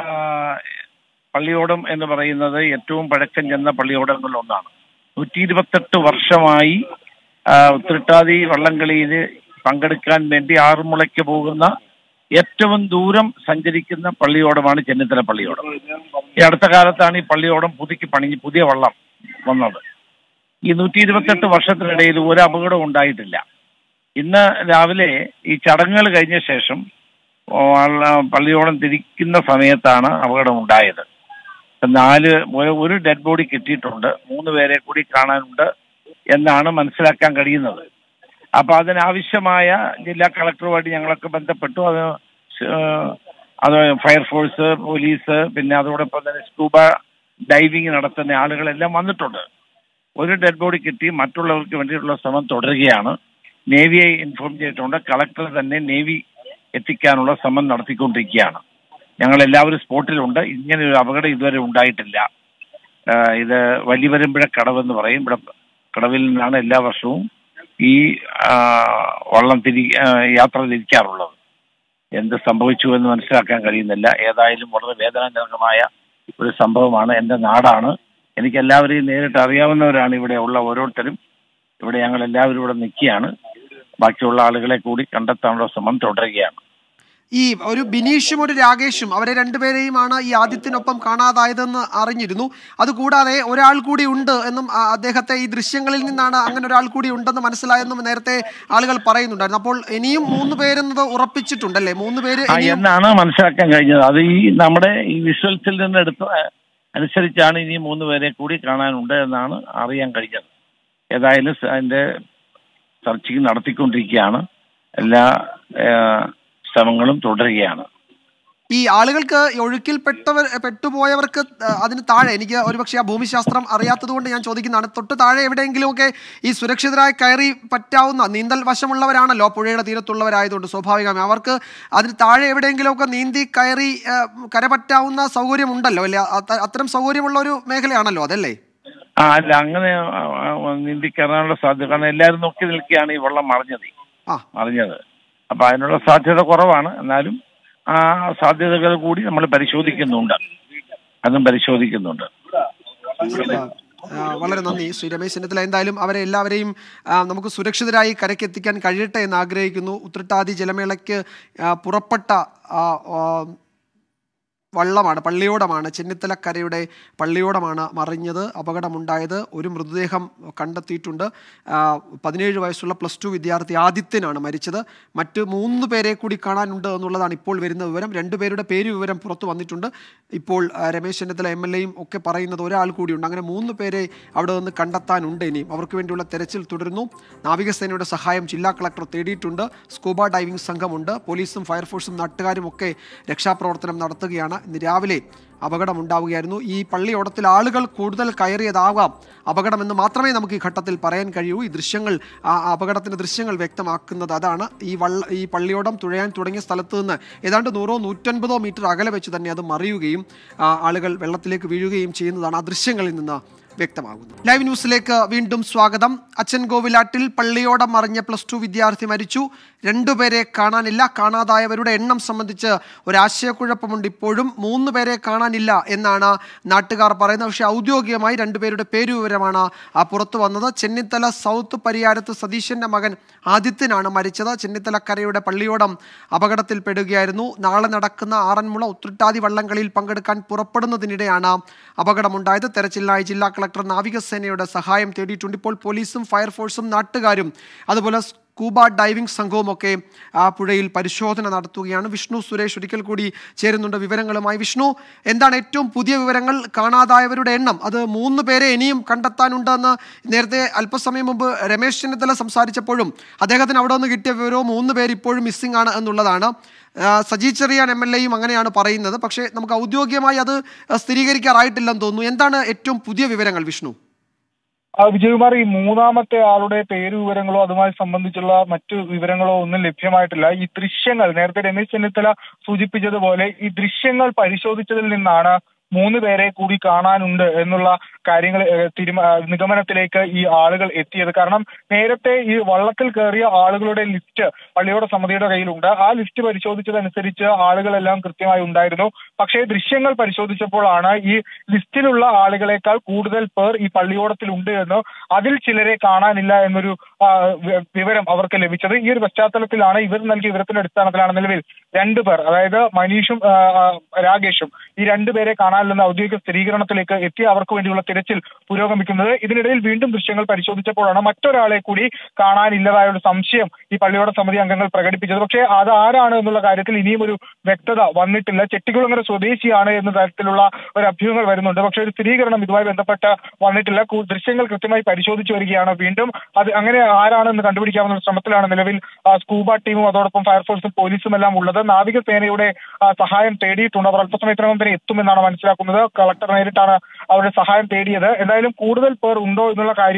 പള്ളിയോടം എന്ന് പറയുന്നത് ഏറ്റവും പഴക്കം ചെന്ന പള്ളിയോടങ്ങളിൽ ഒന്നാണ് നൂറ്റി ഇരുപത്തെട്ട് വർഷമായി ആ, ഉത്രട്ടാതി വള്ളംകളിയിൽ പങ്കെടുക്കാൻ വേണ്ടി ആറുമുളയ്ക്ക് പോകുന്ന ഏറ്റവും ദൂരം സഞ്ചരിക്കുന്ന പള്ളിയോടമാണ് ചെന്നിത്തല പള്ളിയോടം ഈ അടുത്ത കാലത്താണ് ഈ പള്ളിയോടം പുതുക്കി പണി പുതിയ വള്ളം വന്നത് ഈ നൂറ്റി ഇരുപത്തെട്ട് വർഷത്തിനിടയിൽ ഒരു അപകടവും ഉണ്ടായിട്ടില്ല ഇന്ന് രാവിലെ ഈ ചടങ്ങുകൾ കഴിഞ്ഞ ശേഷം വള്ള- പള്ളിയോടം തിരിക്കുന്ന സമയത്താണ് അപകടം ഉണ്ടായത് ഇപ്പൊ നാല് ഒരു- ഒരു ഡെഡ് ബോഡി കിട്ടിയിട്ടുണ്ട് മൂന്ന് പേരെ കൂടി കാണാനുണ്ട് എന്നാണ് മനസ്സിലാക്കാൻ കഴിയുന്നത് അപ്പൊ അതിനാവശ്യമായ ജില്ലാ കളക്ടറുമായിട്ട് ഞങ്ങളൊക്കെ ബന്ധപ്പെട്ടു അത് സ്- ഏഹ് അത് ഫയർഫോഴ്സ് പോലീസ് പിന്നെ അതോടൊപ്പം തന്നെ സ്കൂബ ഡൈവിംഗ് നടത്തുന്ന ആളുകളെല്ലാം വന്നിട്ടുണ്ട് ഒരു ഡെഡ് ബോഡി കിട്ടി മറ്റുള്ളവർക്ക് വേണ്ടിയിട്ടുള്ള ശ്രമം തുടരുകയാണ് നേവിയെ ഇൻഫോം ചെയ്തിട്ടുണ്ട് കളക്ടർ തന്നെ നേവി എത്തിക്കാനുള്ള ശ്രമം നടത്തിക്കൊണ്ടിരിക്കുകയാണ് ഞങ്ങൾ എല്ലാവരും സ്പോട്ടിലുണ്ട് ഇങ്ങനെ ഒരു അപകടം ഇതുവരെ ഉണ്ടായിട്ടില്ല ആഹ് ഇത് വലിയവരുമ്പുഴ കടവെന്ന് പറയും ഇവിടെ കടവിൽ നിന്നാണ് എല്ലാ വർഷവും ഈ ആഹ് വള്ളം തിരി ആഹ് യാത്ര തിരിക്കാറുള്ളത് എന്ത് സംഭവിച്ചു എന്ന് മനസ്സിലാക്കാൻ കഴിയുന്നില്ല ഏതായാലും വളരെ വേദനാജനകമായ ഒരു സംഭവമാണ് എൻ്റെ നാടാണ് എനിക്ക് എല്ലാവരെയും നേരിട്ട് അറിയാവുന്നവരാണ് ഇവിടെ ഉള്ള ഓരോരുത്തരും ഇവിടെ ഞങ്ങൾ എല്ലാവരും ഇവിടെ നിൽക്കുകയാണ് ബാക്കിയുള്ള ആളുകളെ കൂടി കണ്ടെത്താനുള്ള ശ്രമം തുടരുകയാണ് ഈ ഒരു ബിനീഷും ഒരു രാകേഷും അവരെ രണ്ടുപേരെയുമാണ് ഈ ആദ്യത്തിനൊപ്പം കാണാതായതെന്ന് അറിഞ്ഞിരുന്നു അതുകൂടാതെ ഒരാൾ കൂടി ഉണ്ട് എന്നും ആ, അദ്ദേഹത്തെ ഈ ദൃശ്യങ്ങളിൽ നിന്നാണ് അങ്ങനെ ഒരാൾ കൂടി ഉണ്ടെന്ന് മനസ്സിലായെന്നും നേരത്തെ ആളുകൾ പറയുന്നുണ്ടായിരുന്നു അപ്പോൾ ഇനിയും മൂന്ന് പേരെന്നത് ഉറപ്പിച്ചിട്ടുണ്ടല്ലേ മൂന്ന് പേര് ആ ഇനിയും എന്നാണ് മനസ്സിലാക്കാൻ കഴിഞ്ഞത് അത് ഈ നമ്മുടെ ഈ വിഷ്വൽസിൽ നിന്ന് എടുത്ത അനുസരിച്ചാണ് ഇനി മൂന്ന് പേരെ കൂടി കാണാനുണ്ട് എന്നാണ് അറിയാൻ കഴിഞ്ഞത് ഏതായാലും സ- അതിന്റെ സെർച്ചിങ് നടത്തിക്കൊണ്ടിരിക്കുകയാണ് എല്ലാ ആ, ശ്രമങ്ങളും തുടരുകയാണ് ഈ ആളുകൾക്ക് ഈ ഒഴുക്കിൽ പെട്ടവർ പെട്ടുപോയവർക്ക് ആ, അതിന് താഴെ എനിക്ക് ഒരുപക്ഷെ ആ ഭൂമിശാസ്ത്രം അറിയാത്തത് കൊണ്ട് ഞാൻ ചോദിക്കുന്നതാണ് തൊട്ട് താഴെ എവിടെയെങ്കിലുമൊക്കെ ഈ സുരക്ഷിതരായി കയറി പറ്റാവുന്ന നീന്തൽ വശമുള്ളവരാണല്ലോ പുഴയുടെ തീരത്തുള്ളവരായതുകൊണ്ട് സ്വാഭാവികമായി അവർക്ക് അതിന് താഴെ എവിടെയെങ്കിലുമൊക്കെ നീന്തി കയറി ആ, കരപറ്റാവുന്ന സൗകര്യമുണ്ടല്ലോ അല്ലേ അത്ത- അത്തരം സൗകര്യമുള്ള ഒരു മേഖലയാണല്ലോ അതല്ലേ ആ അല്ല അങ്ങനെ ആ, ആ, നീന്തി കയറാനുള്ള സാധ്യത കാരണം എല്ലാവരും നോക്കി നിൽക്കുകയാണ് ഈ വെള്ളം മറിഞ്ഞത് ആ മറിഞ്ഞത് അപ്പൊ അതിനുള്ള സാധ്യത കുറവാണ് എന്നാലും ആ സാധ്യതകൾ കൂടി നമ്മൾ പരിശോധിക്കുന്നുണ്ട് അതും പരിശോധിക്കുന്നുണ്ട് ആ, വളരെ നന്ദി ശ്രീ രമേശ് ചെന്നിത്തല എന്തായാലും അവരെ എല്ലാവരെയും ആ, നമുക്ക് സുരക്ഷിതരായി കരയ്ക്ക് എത്തിക്കാൻ കഴിയട്ടെ എന്ന് ആഗ്രഹിക്കുന്നു ഉത്രട്ടാതി ജലമേളയ്ക്ക് ആ, പുറപ്പെട്ട ആ, ആ, വള്ളമാണ് പള്ളിയോടമാണ് ചെന്നിത്തലക്കരയുടെ പള്ളിയോടമാണ് മറിഞ്ഞത് അപകടമുണ്ടായത് ഒരു മൃതദേഹം കണ്ടെത്തിയിട്ടുണ്ട് ആ, പതിനേഴ് വയസ്സുള്ള പ്ലസ് ടു വിദ്യാർത്ഥി ആദിത്യനാണ് മരിച്ചത് മറ്റ് മൂന്ന് പേരെ കൂടി കാണാനുണ്ട് എന്നുള്ളതാണ് ഇപ്പോൾ വരുന്ന വിവരം രണ്ടുപേരുടെ പേര് വിവരം പുറത്തു വന്നിട്ടുണ്ട് ഇപ്പോൾ ആ, രമേശ് ചെന്നിത്തല എം എൽ എയും ഒക്കെ പറയുന്നത് ഒരാൾ കൂടിയുണ്ട് അങ്ങനെ മൂന്ന് പേരെ അവിടെ നിന്ന് കണ്ടെത്താനുണ്ട് ഇനിയും അവർക്ക് വേണ്ടിയുള്ള തെരച്ചിൽ തുടരുന്നു നാവികസേനയുടെ സഹായം ജില്ലാ കളക്ടർ തേടിയിട്ടുണ്ട് സ്കൂബ ഡൈവിംഗ് സംഘമുണ്ട് പോലീസും ഫയർഫോഴ്സും നാട്ടുകാരും ഒക്കെ രക്ഷാപ്രവർത്തനം നടത്തുകയാണ് ഇന്ന് രാവിലെ അപകടമുണ്ടാവുകയായിരുന്നു ഈ പള്ളിയോടത്തിൽ ആളുകൾ കൂടുതൽ കയറിയതാവാം അപകടമെന്ന് മാത്രമേ നമുക്ക് ഈ ഘട്ടത്തിൽ പറയാൻ കഴിയൂ ഈ ദൃശ്യങ്ങൾ ആ ആ അപകടത്തിൻ്റെ ദൃശ്യങ്ങൾ വ്യക്തമാക്കുന്നത് അതാണ് ഈ വള്ള ഈ പള്ളിയോടം തുഴയാൻ തുടങ്ങിയ സ്ഥലത്ത് നിന്ന് ഏതാണ്ട് നൂറോ നൂറ്റൻപതോ മീറ്റർ അകലെ വെച്ച് തന്നെ അത് മറിയുകയും ആ, ആളുകൾ വെള്ളത്തിലേക്ക് വീഴുകയും ചെയ്യുന്നതാണ് ആ ദൃശ്യങ്ങളിൽ നിന്ന് വ്യക്തമാകുന്നു ലൈവ് ന്യൂസിലേക്ക് വീണ്ടും സ്വാഗതം അച്ഛൻ കോവിലാട്ടിൽ പള്ളിയോടം മറിഞ്ഞ പ്ലസ് ടു വിദ്യാർത്ഥി മരിച്ചു രണ്ടുപേരെ കാണാനില്ല കാണാതായവരുടെ എണ്ണം സംബന്ധിച്ച് ഒരാശയക്കുഴപ്പമുണ്ട് ഇപ്പോഴും മൂന്ന് പേരെ കാണാനില്ല എന്നാണ് നാട്ടുകാർ പറയുന്നത് പക്ഷേ ഔദ്യോഗികമായി രണ്ടുപേരുടെ പേര് വിവരമാണ് ആ പുറത്തു വന്നത് ചെന്നിത്തല സൗത്ത് പരിയാരത്ത് സതീശന്റെ മകൻ ആദിത്യനാണ് മരിച്ചത് ചെന്നിത്തലക്കരയുടെ പള്ളിയോടം അപകടത്തിൽപ്പെടുകയായിരുന്നു നാളെ നടക്കുന്ന ആറന്മുള ഉത്രട്ടാതി വള്ളംകളിയിൽ പങ്കെടുക്കാൻ പുറപ്പെടുന്നതിനിടെയാണ് അപകടമുണ്ടായത് തെരച്ചിലിനായി ജില്ലാ കളക്ടർ നാവികസേനയുടെ സഹായം തേടിയിട്ടുണ്ട് ഇപ്പോൾ പോലീസും ഫയർഫോഴ്സും നാട്ടുകാരും അതുപോലെ സ്കൂബ ഡൈവിംഗ് സംഘവും ഒക്കെ ആ പുഴയിൽ പരിശോധന നടത്തുകയാണ് വിഷ്ണു സുരേഷ് ഒരിക്കൽ കൂടി ചേരുന്നുണ്ട് വിവരങ്ങളുമായി വിഷ്ണു എന്താണ് ഏറ്റവും പുതിയ വിവരങ്ങൾ കാണാതായവരുടെ എണ്ണം അത് മൂന്ന് പേരെ ഇനിയും കണ്ടെത്താനുണ്ടെന്ന് നേരത്തെ അല്പസമയം മുമ്പ് രമേശ് ചെന്നിത്തല സംസാരിച്ചപ്പോഴും അദ്ദേഹത്തിന് അവിടെ നിന്ന് കിട്ടിയ വിവരവും മൂന്ന് പേര് ഇപ്പോഴും മിസ്സിംഗ് ആണ് എന്നുള്ളതാണ് ആ, സജി ചെറിയാൻ എം എൽ എയും അങ്ങനെയാണ് പറയുന്നത് പക്ഷേ നമുക്ക് ഔദ്യോഗികമായി അത് സ്ഥിരീകരിക്കാറായിട്ടില്ലെന്ന് തോന്നുന്നു എന്താണ് ഏറ്റവും പുതിയ വിവരങ്ങൾ വിഷ്ണു ആ, വിജയകുമാർ ഈ മൂന്നാമത്തെ ആളുടെ പേര് വിവരങ്ങളോ അതുമായി സംബന്ധിച്ചുള്ള മറ്റു വിവരങ്ങളോ ഒന്നും ലഭ്യമായിട്ടില്ല ഈ ദൃശ്യങ്ങൾ നേരത്തെ രമേശ് ചെന്നിത്തല സൂചിപ്പിച്ചതുപോലെ ഈ ദൃശ്യങ്ങൾ പരിശോധിച്ചതിൽ നിന്നാണ് മൂന്ന് പേരെ കൂടി കാണാനുണ്ട് എന്നുള്ള കാര്യങ്ങൾ ഏഹ്, തീരുമാ നിഗമനത്തിലേക്ക് ഈ ആളുകൾ എത്തിയത് കാരണം നേരത്തെ ഈ വള്ളത്തിൽ കയറിയ ആളുകളുടെ ലിസ്റ്റ് പള്ളിയോടെ സമിതിയുടെ കയ്യിലുണ്ട് ആ ലിസ്റ്റ് പരിശോധിച്ചതനുസരിച്ച് ആളുകളെല്ലാം കൃത്യമായി ഉണ്ടായിരുന്നു പക്ഷേ ദൃശ്യങ്ങൾ പരിശോധിച്ചപ്പോഴാണ് ഈ ലിസ്റ്റിലുള്ള ആളുകളെക്കാൾ കൂടുതൽ പേർ ഈ പള്ളിയോടത്തിലുണ്ട് എന്ന് അതിൽ ചിലരെ കാണാനില്ല എന്നൊരു ആ, വി- വിവരം അവർക്ക് ലഭിച്ചത് ഈ ഒരു പശ്ചാത്തലത്തിലാണ് ഇവർ നൽകിയ വിവരത്തിന്റെ അടിസ്ഥാനത്തിലാണ് നിലവിൽ രണ്ടു പേർ അതായത് മനീഷും ആ, ആ, രാകേഷും ഈ രണ്ടുപേരെ കാണാനില്ലെന്ന ഔദ്യോഗിക സ്ഥിരീകരണത്തിലേക്ക് എത്തി അവർക്ക് വേണ്ടിയുള്ള തിരച്ചിൽ പുരോഗമിക്കുന്നത് ഇതിനിടയിൽ വീണ്ടും ദൃശ്യങ്ങൾ പരിശോധിച്ചപ്പോഴാണ് മറ്റൊരാളെ കൂടി കാണാനില്ലതായ ഒരു സംശയം ഈ പള്ളിയോട സമിതി അംഗങ്ങൾ പ്രകടിപ്പിച്ചത് പക്ഷേ അത് ആരാണ് എന്നുള്ള കാര്യത്തിൽ ഇനിയും ഒരു വ്യക്തത വന്നിട്ടില്ല ചെട്ടികുളങ്ങര സ്വദേശിയാണ് എന്ന തരത്തിലുള്ള ഒരു അഭ്യൂഹങ്ങൾ വരുന്നുണ്ട് പക്ഷേ ഒരു സ്ഥിരീകരണം ഇതുമായി ബന്ധപ്പെട്ട് വന്നിട്ടില്ല കൂ- ദൃശ്യങ്ങൾ കൃത്യമായി പരിശോധിച്ചു വരികയാണ് വീണ്ടും അത് അങ്ങനെ ആരാണെന്ന് കണ്ടുപിടിക്കാവുന്ന ഒരു ശ്രമത്തിലാണ് നിലവിൽ ആ, സ്കൂബ ടീമും അതോടൊപ്പം ഫയർഫോഴ്സും പോലീസും എല്ലാം ഉള്ളത് നാവികസേനയുടെ ആ, സഹായം തേടിയിട്ടുണ്ട് അവർ അല്പസമയത്തിനകം തന്നെ എത്തുമെന്നാണ് മനസ്സിലാക്കുന്നത് കളക്ടർ നേരിട്ടാണ് അവരുടെ സഹായം തേടിയത് എന്തായാലും കൂടുതൽ പേർ ഉണ്ടോ എന്നുള്ള കാര്യവും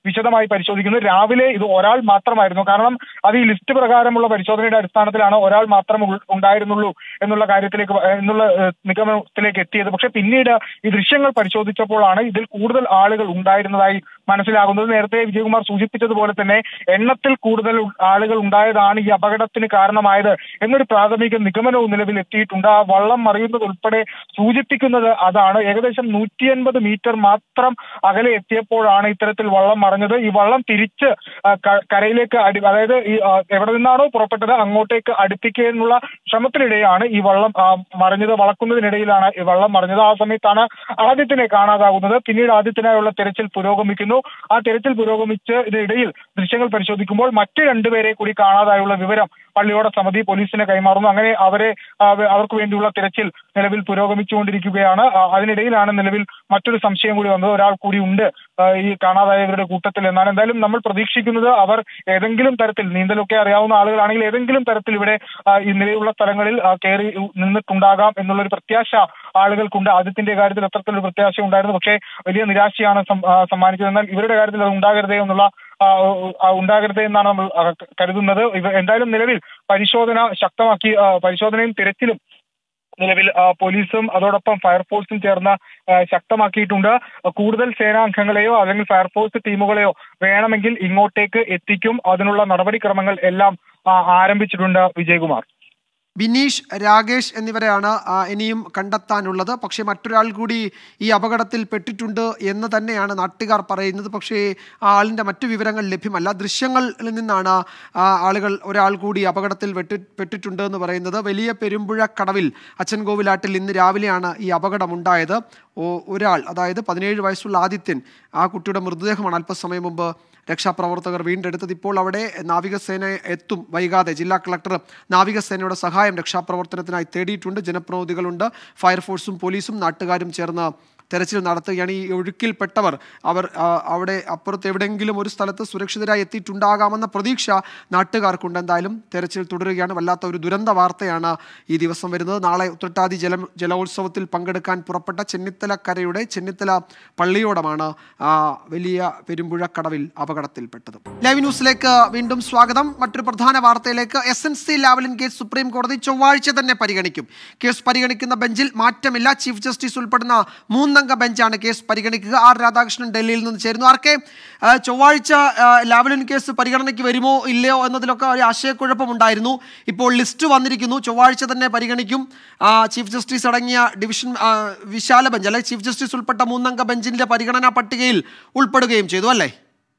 വിശദമായി പരിശോധിക്കുന്നു രാവിലെ ഇത് ഒരാൾ മാത്രമായിരുന്നു കാരണം അത് ഈ ലിസ്റ്റ് പ്രകാരമുള്ള പരിശോധനയുടെ അടിസ്ഥാനത്തിലാണ് ഒരാൾ മാത്രം ഉൾ- ഉണ്ടായിരുന്നുള്ളൂ എന്നുള്ള കാര്യത്തിലേക്ക് വ- എന്നുള്ള ഏഹ്, നിഗമനത്തിലേക്ക് എത്തിയത് പക്ഷെ പിന്നീട് ഈ ദൃശ്യങ്ങൾ പരിശോധിച്ചപ്പോഴാണ് ഇതിൽ കൂടുതൽ ആളുകൾ ഉണ്ടായിരുന്നതായി മനസ്സിലാകുന്നത് നേരത്തെ വിജയകുമാർ സൂചിപ്പിച്ചതുപോലെ തന്നെ എണ്ണത്തിൽ കൂടുതൽ ഉ- ആളുകൾ ഉണ്ടായതാണ് ഈ അപകടത്തിന് കാരണമായത് എന്നൊരു പ്രാഥമിക നിഗമനവും നിലവിൽ എത്തിയിട്ടുണ്ട് ആ വള്ളം മറിയുന്നത് ഉൾപ്പെടെ സൂചിപ്പിക്കുന്നത് അതാണ് ഏകദേശം നൂറ്റി അൻപത് മീറ്റർ മാത്രം അകലെ എത്തിയപ്പോഴാണ് ഇത്തരത്തിൽ വള്ളം മറിഞ്ഞത് ഈ വള്ളം തിരിച്ച് ആ, ക- കരയിലേക്ക് അടി അതായത് ഈ ആ, എവിടെ നിന്നാണോ പുറപ്പെട്ടത് അങ്ങോട്ടേക്ക് അടുപ്പിക്കാനുള്ള ശ്രമത്തിനിടെയാണ് ഈ വള്ളം ആ, മറിഞ്ഞത് വളക്കുന്നതിനിടയിലാണ് ഈ വള്ളം മറിഞ്ഞത് ആ സമയത്താണ് ആദ്യത്തിനെ കാണാതാകുന്നത് പിന്നീട് ആദ്യത്തിനായുള്ള തെരച്ചിൽ പുരോഗമിക്കുന്നു ആ തെരച്ചിൽ പുരോഗമിച്ച് ഇതിനിടയിൽ ദൃശ്യങ്ങൾ പരിശോധിക്കുമ്പോൾ മറ്റ് രണ്ടുപേരെ കൂടി കാണാതായുള്ള വിവരം പള്ളിയോട സമിതി പോലീസിനെ കൈമാറുന്നു അങ്ങനെ അവരെ ആ, വ- അവർക്ക് വേണ്ടിയുള്ള തിരച്ചിൽ നിലവിൽ പുരോഗമിച്ചുകൊണ്ടിരിക്കുകയാണ് ആ, അതിനിടയിലാണ് നിലവിൽ മറ്റൊരു സംശയം കൂടി വന്നത് ഒരാൾ കൂടി ഉണ്ട് ആ, ഈ കാണാതായവരുടെ കൂട്ടത്തിൽ എന്നാണ് എന്തായാലും നമ്മൾ പ്രതീക്ഷിക്കുന്നത് അവർ ഏതെങ്കിലും തരത്തിൽ നീന്തലൊക്കെ അറിയാവുന്ന ആളുകളാണെങ്കിൽ ഏതെങ്കിലും തരത്തിൽ ഇവിടെ ആ, ഈ നിലയിലുള്ള സ്ഥലങ്ങളിൽ ആ, കയറി നിന്നിട്ടുണ്ടാകാം എന്നുള്ളൊരു പ്രത്യാശ ആളുകൾക്കുണ്ട് ആദ്യത്തിന്റെ കാര്യത്തിൽ അത്തരത്തിലൊരു പ്രത്യാശ ഉണ്ടായിരുന്നു പക്ഷേ വലിയ നിരാശയാണ് സം- ആ, സമ്മാനിച്ചത് എന്നാൽ ഇവരുടെ കാര്യത്തിൽ അത് ഉണ്ടാകരുതേ എന്നുള്ള ആ, ആ, ഉണ്ടാകരുതേ എന്നാണ് നമ്മൾ ആ, കരുതുന്നത് ഇവ എന്തായാലും നിലവിൽ പരിശോധന ശക്തമാക്കി ആ, പരിശോധനയും തിരച്ചിലും നിലവിൽ ആ, പോലീസും അതോടൊപ്പം ഫയർഫോഴ്സും ചേർന്ന് ആ, ശക്തമാക്കിയിട്ടുണ്ട് കൂടുതൽ സേനാംഗങ്ങളെയോ അല്ലെങ്കിൽ ഫയർഫോഴ്സ് ടീമുകളെയോ വേണമെങ്കിൽ ഇങ്ങോട്ടേക്ക് എത്തിക്കും അതിനുള്ള നടപടിക്രമങ്ങൾ എല്ലാം ആ, ആരംഭിച്ചിട്ടുണ്ട് വിജയകുമാർ ബിനീഷ് രാകേഷ് എന്നിവരെയാണ് ആ, ഇനിയും കണ്ടെത്താനുള്ളത് പക്ഷേ മറ്റൊരാൾ കൂടി ഈ അപകടത്തിൽ പെട്ടിട്ടുണ്ട് എന്ന് തന്നെയാണ് നാട്ടുകാർ പറയുന്നത് പക്ഷേ ആ ആളിൻ്റെ മറ്റു വിവരങ്ങൾ ലഭ്യമല്ല ദൃശ്യങ്ങളിൽ നിന്നാണ് ആ, ആളുകൾ ഒരാൾ കൂടി അപകടത്തിൽ വെട്ടി പെട്ടിട്ടുണ്ട് എന്ന് പറയുന്നത് വലിയ പെരുമ്പുഴ കടവിൽ അച്ഛൻകോവിലാട്ടിൽ ഇന്ന് രാവിലെയാണ് ഈ അപകടമുണ്ടായത് ഒ- ഒരാൾ അതായത് പതിനേഴ് വയസ്സുള്ള ആദിത്യൻ ആ കുട്ടിയുടെ മൃതദേഹമാണ് അല്പസമയം മുമ്പ് രക്ഷാപ്രവർത്തകർ വീണ്ടെടുത്തത് ഇപ്പോൾ അവിടെ നാവികസേന എത്തും വൈകാതെ ജില്ലാ കളക്ടർ നാവികസേനയുടെ സഹായം രക്ഷാപ്രവർത്തനത്തിനായി തേടിയിട്ടുണ്ട് ജനപ്രതിനിധികളുണ്ട് ഫയർഫോഴ്സും പോലീസും നാട്ടുകാരും ചേർന്ന് തെരച്ചിൽ നടത്തുകയാണ് ഈ ഒഴുക്കിൽപ്പെട്ടവർ അവർ ആ, അവിടെ അപ്പുറത്ത് എവിടെയെങ്കിലും ഒരു സ്ഥലത്ത് സുരക്ഷിതരായി എത്തിയിട്ടുണ്ടാകാമെന്ന പ്രതീക്ഷ നാട്ടുകാർക്കുണ്ട് എന്തായാലും തെരച്ചിൽ തുടരുകയാണ് വല്ലാത്ത ഒരു ദുരന്ത വാർത്തയാണ് ഈ ദിവസം വരുന്നത് നാളെ ഉത്രട്ടാതി ജല ജലോത്സവത്തിൽ പങ്കെടുക്കാൻ പുറപ്പെട്ട ചെന്നിത്തല കരയുടെ ചെന്നിത്തല പള്ളിയോടമാണ് ആ വലിയ പെരുമ്പുഴ കടവിൽ അപകടത്തിൽപ്പെട്ടത് ലൈവ് ന്യൂസിലേക്ക് വീണ്ടും സ്വാഗതം മറ്റൊരു പ്രധാന വാർത്തയിലേക്ക് S N C Lavalin case supreme കോടതി ചൊവ്വാഴ്ച തന്നെ പരിഗണിക്കും കേസ് പരിഗണിക്കുന്ന ബെഞ്ചിൽ മാറ്റമില്ല ചീഫ് ജസ്റ്റിസ് ഉൾപ്പെടുന്ന മൂന്നംഗ ബെഞ്ചാണ് കേസ് പരിഗണിക്കുക ആർ രാധാകൃഷ്ണൻ ഡൽഹിയിൽ നിന്ന് ചേരുന്നു ആർക്കെ ആ, ചൊവ്വാഴ്ച ആ, ലാവലിൻ കേസ് പരിഗണനയ്ക്ക് വരുമോ ഇല്ലയോ എന്നതിലൊക്കെ ഒരു ആശയക്കുഴപ്പമുണ്ടായിരുന്നു ഇപ്പോൾ ലിസ്റ്റ് വന്നിരിക്കുന്നു ചൊവ്വാഴ്ച തന്നെ പരിഗണിക്കും ആ, ചീഫ് ജസ്റ്റിസ് അടങ്ങിയ ഡിവിഷൻ ആ, വിശാല ബെഞ്ച് അല്ലെങ്കിൽ ചീഫ് ജസ്റ്റിസ് ഉൾപ്പെട്ട മൂന്നംഗ ബെഞ്ചിന്റെ പരിഗണനാ പട്ടികയിൽ ഉൾപ്പെടുകയും ചെയ്തു അല്ലേ